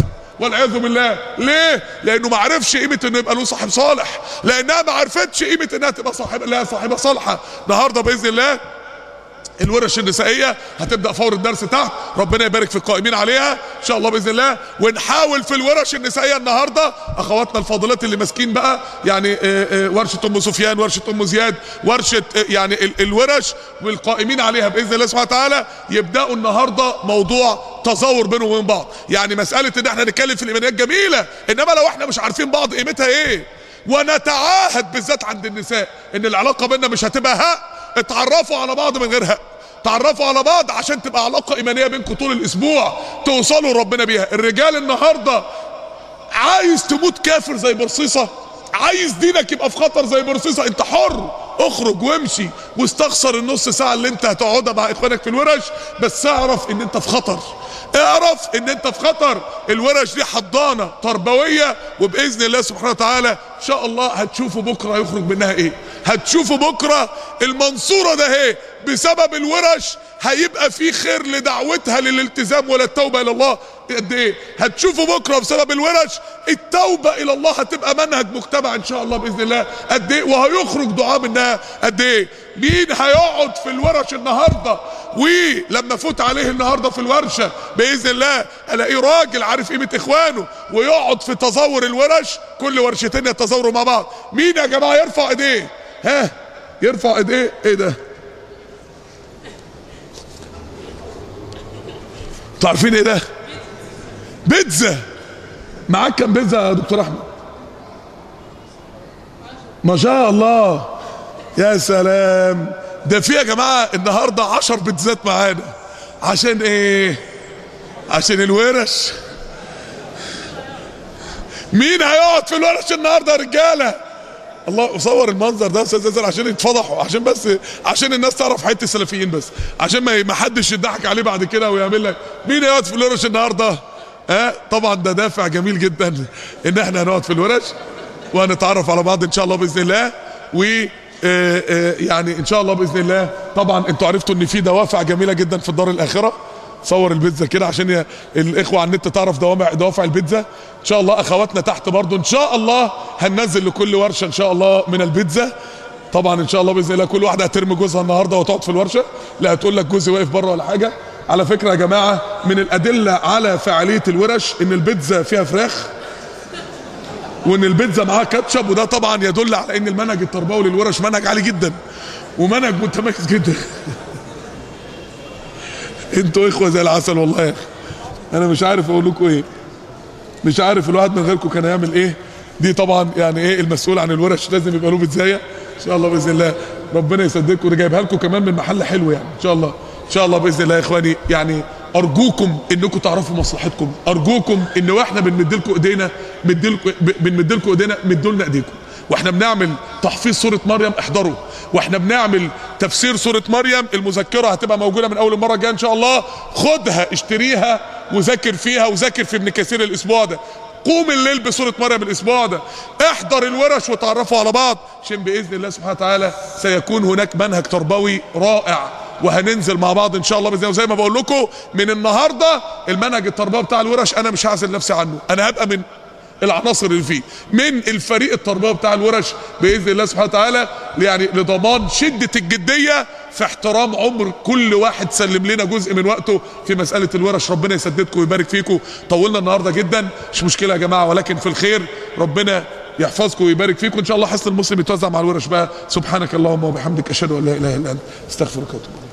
والعياذ بالله ليه لانه ما عرفش قيمه انه يبقى له صاحب صالح لانها ما عرفتش قيمه انها تبقى صاحب لها صاحبه صالحه النهارده باذن الله الورش النسائيه هتبدا فور الدرس تحت ربنا يبارك في القائمين عليها ان شاء الله باذن الله ونحاول في الورش النسائيه النهارده اخواتنا الفاضلات اللي ماسكين بقى يعني آه، آه، ورشه ام سفيان ورشه ام زياد ورشه آه، يعني ال- الورش والقائمين عليها باذن الله سبحانه وتعالى يبداوا النهارده موضوع تزاور بينهم وبين بعض يعني مساله ان احنا نتكلم في الايمانيات جميله انما لو احنا مش عارفين بعض قيمتها ايه ونتعاهد بالذات عند النساء ان العلاقه بيننا مش هتبقى ها اتعرفوا على بعض من غيرها تعرفوا على بعض عشان تبقى علاقة إيمانية بينكم طول الأسبوع توصلوا ربنا بيها الرجال النهاردة عايز تموت كافر زي برصيصة عايز دينك يبقى في خطر زي برصيصة انت حر اخرج وامشي واستخسر النص ساعة اللي انت هتقعدها مع اخوانك في الورش بس اعرف ان انت في خطر اعرف ان انت في خطر الورش دي حضانة تربوية وباذن الله سبحانه وتعالى ان شاء الله هتشوفوا بكرة يخرج منها ايه هتشوفوا بكرة المنصورة ده ايه بسبب الورش هيبقى في خير لدعوتها للالتزام ولا التوبة الى الله قد ايه هتشوفوا بكره بسبب الورش التوبه الى الله هتبقى منهج مجتمع ان شاء الله باذن الله قد ايه وهيخرج دعاء منها قد ايه مين هيقعد في الورش النهارده ولما فوت عليه النهارده في الورشه باذن الله الاقيه راجل عارف قيمه اخوانه ويقعد في تزور الورش كل ورشتين يتزاوروا مع بعض مين يا جماعه يرفع ايديه ها يرفع ايديه ايه ده انتوا عارفين ايه ده بيتزا معاك كام بيتزا يا دكتور احمد ما شاء الله يا سلام ده في يا جماعه النهارده عشر بيتزات معانا عشان ايه عشان الورش مين هيقعد في الورش النهارده يا رجاله الله صور المنظر ده يا استاذ ياسر عشان يتفضحوا عشان بس عشان الناس تعرف حته السلفيين بس عشان ما ما حدش يضحك عليه بعد كده ويعمل لك مين هيقعد في الورش النهارده ها طبعا ده دافع جميل جدا ان احنا هنقعد في الورش وهنتعرف على بعض ان شاء الله باذن الله و آه، آه، يعني ان شاء الله باذن الله طبعا انتوا عرفتوا ان في دوافع جميله جدا في الدار الاخره صور البيتزا كده عشان ي- الاخوه على النت تعرف دوافع دوافع البيتزا ان شاء الله اخواتنا تحت برضو ان شاء الله هننزل لكل ورشه ان شاء الله من البيتزا طبعا ان شاء الله باذن الله كل واحده هترمي جوزها النهارده وتقعد في الورشه لا هتقول لك جوزي واقف بره ولا حاجه على فكره يا جماعه من الادله على فعاليه الورش ان البيتزا فيها فراخ وان البيتزا معاها كاتشب وده طبعا يدل على ان المنهج التربوي للورش منهج عالي جدا ومنهج متميز جدا انتوا اخوه زي العسل والله يا اخي انا مش عارف اقول لكم ايه مش عارف الواحد من غيركم كان هيعمل ايه دي طبعا يعني ايه المسؤول عن الورش لازم يبقى له بيتزايه ان شاء الله باذن الله ربنا يصدقكم وده جايبها لكم كمان من محل حلو يعني ان شاء الله ان شاء الله باذن الله يا اخواني يعني ارجوكم انكم تعرفوا مصلحتكم ارجوكم ان واحنا بنمد لكم ايدينا مدلكم بنمد لكم ايدينا مدوا لنا ايديكم واحنا بنعمل تحفيظ سوره مريم احضروا واحنا بنعمل تفسير سوره مريم المذكره هتبقى موجوده من اول المره الجايه ان شاء الله خدها اشتريها وذاكر فيها وذاكر في ابن كثير الاسبوع ده قوم الليل بسورة مريم الأسبوع ده احضر الورش وتعرفوا على بعض عشان بإذن الله سبحانه وتعالى سيكون هناك منهج تربوي رائع وهننزل مع بعض ان شاء الله باذن الله وزي ما بقول لكم من النهارده المنهج التربوي بتاع الورش انا مش هعزل نفسي عنه انا هبقى من العناصر اللي فيه من الفريق التربوي بتاع الورش باذن الله سبحانه وتعالى يعني لضمان شده الجديه في احترام عمر كل واحد سلم لنا جزء من وقته في مساله الورش ربنا يسددكم ويبارك فيكم طولنا النهارده جدا مش مشكله يا جماعه ولكن في الخير ربنا يحفظكم ويبارك فيكم ان شاء الله حسن المسلم يتوزع مع الورش بقى سبحانك اللهم وبحمدك اشهد ان لا اله الا انت استغفرك واتوب إليك.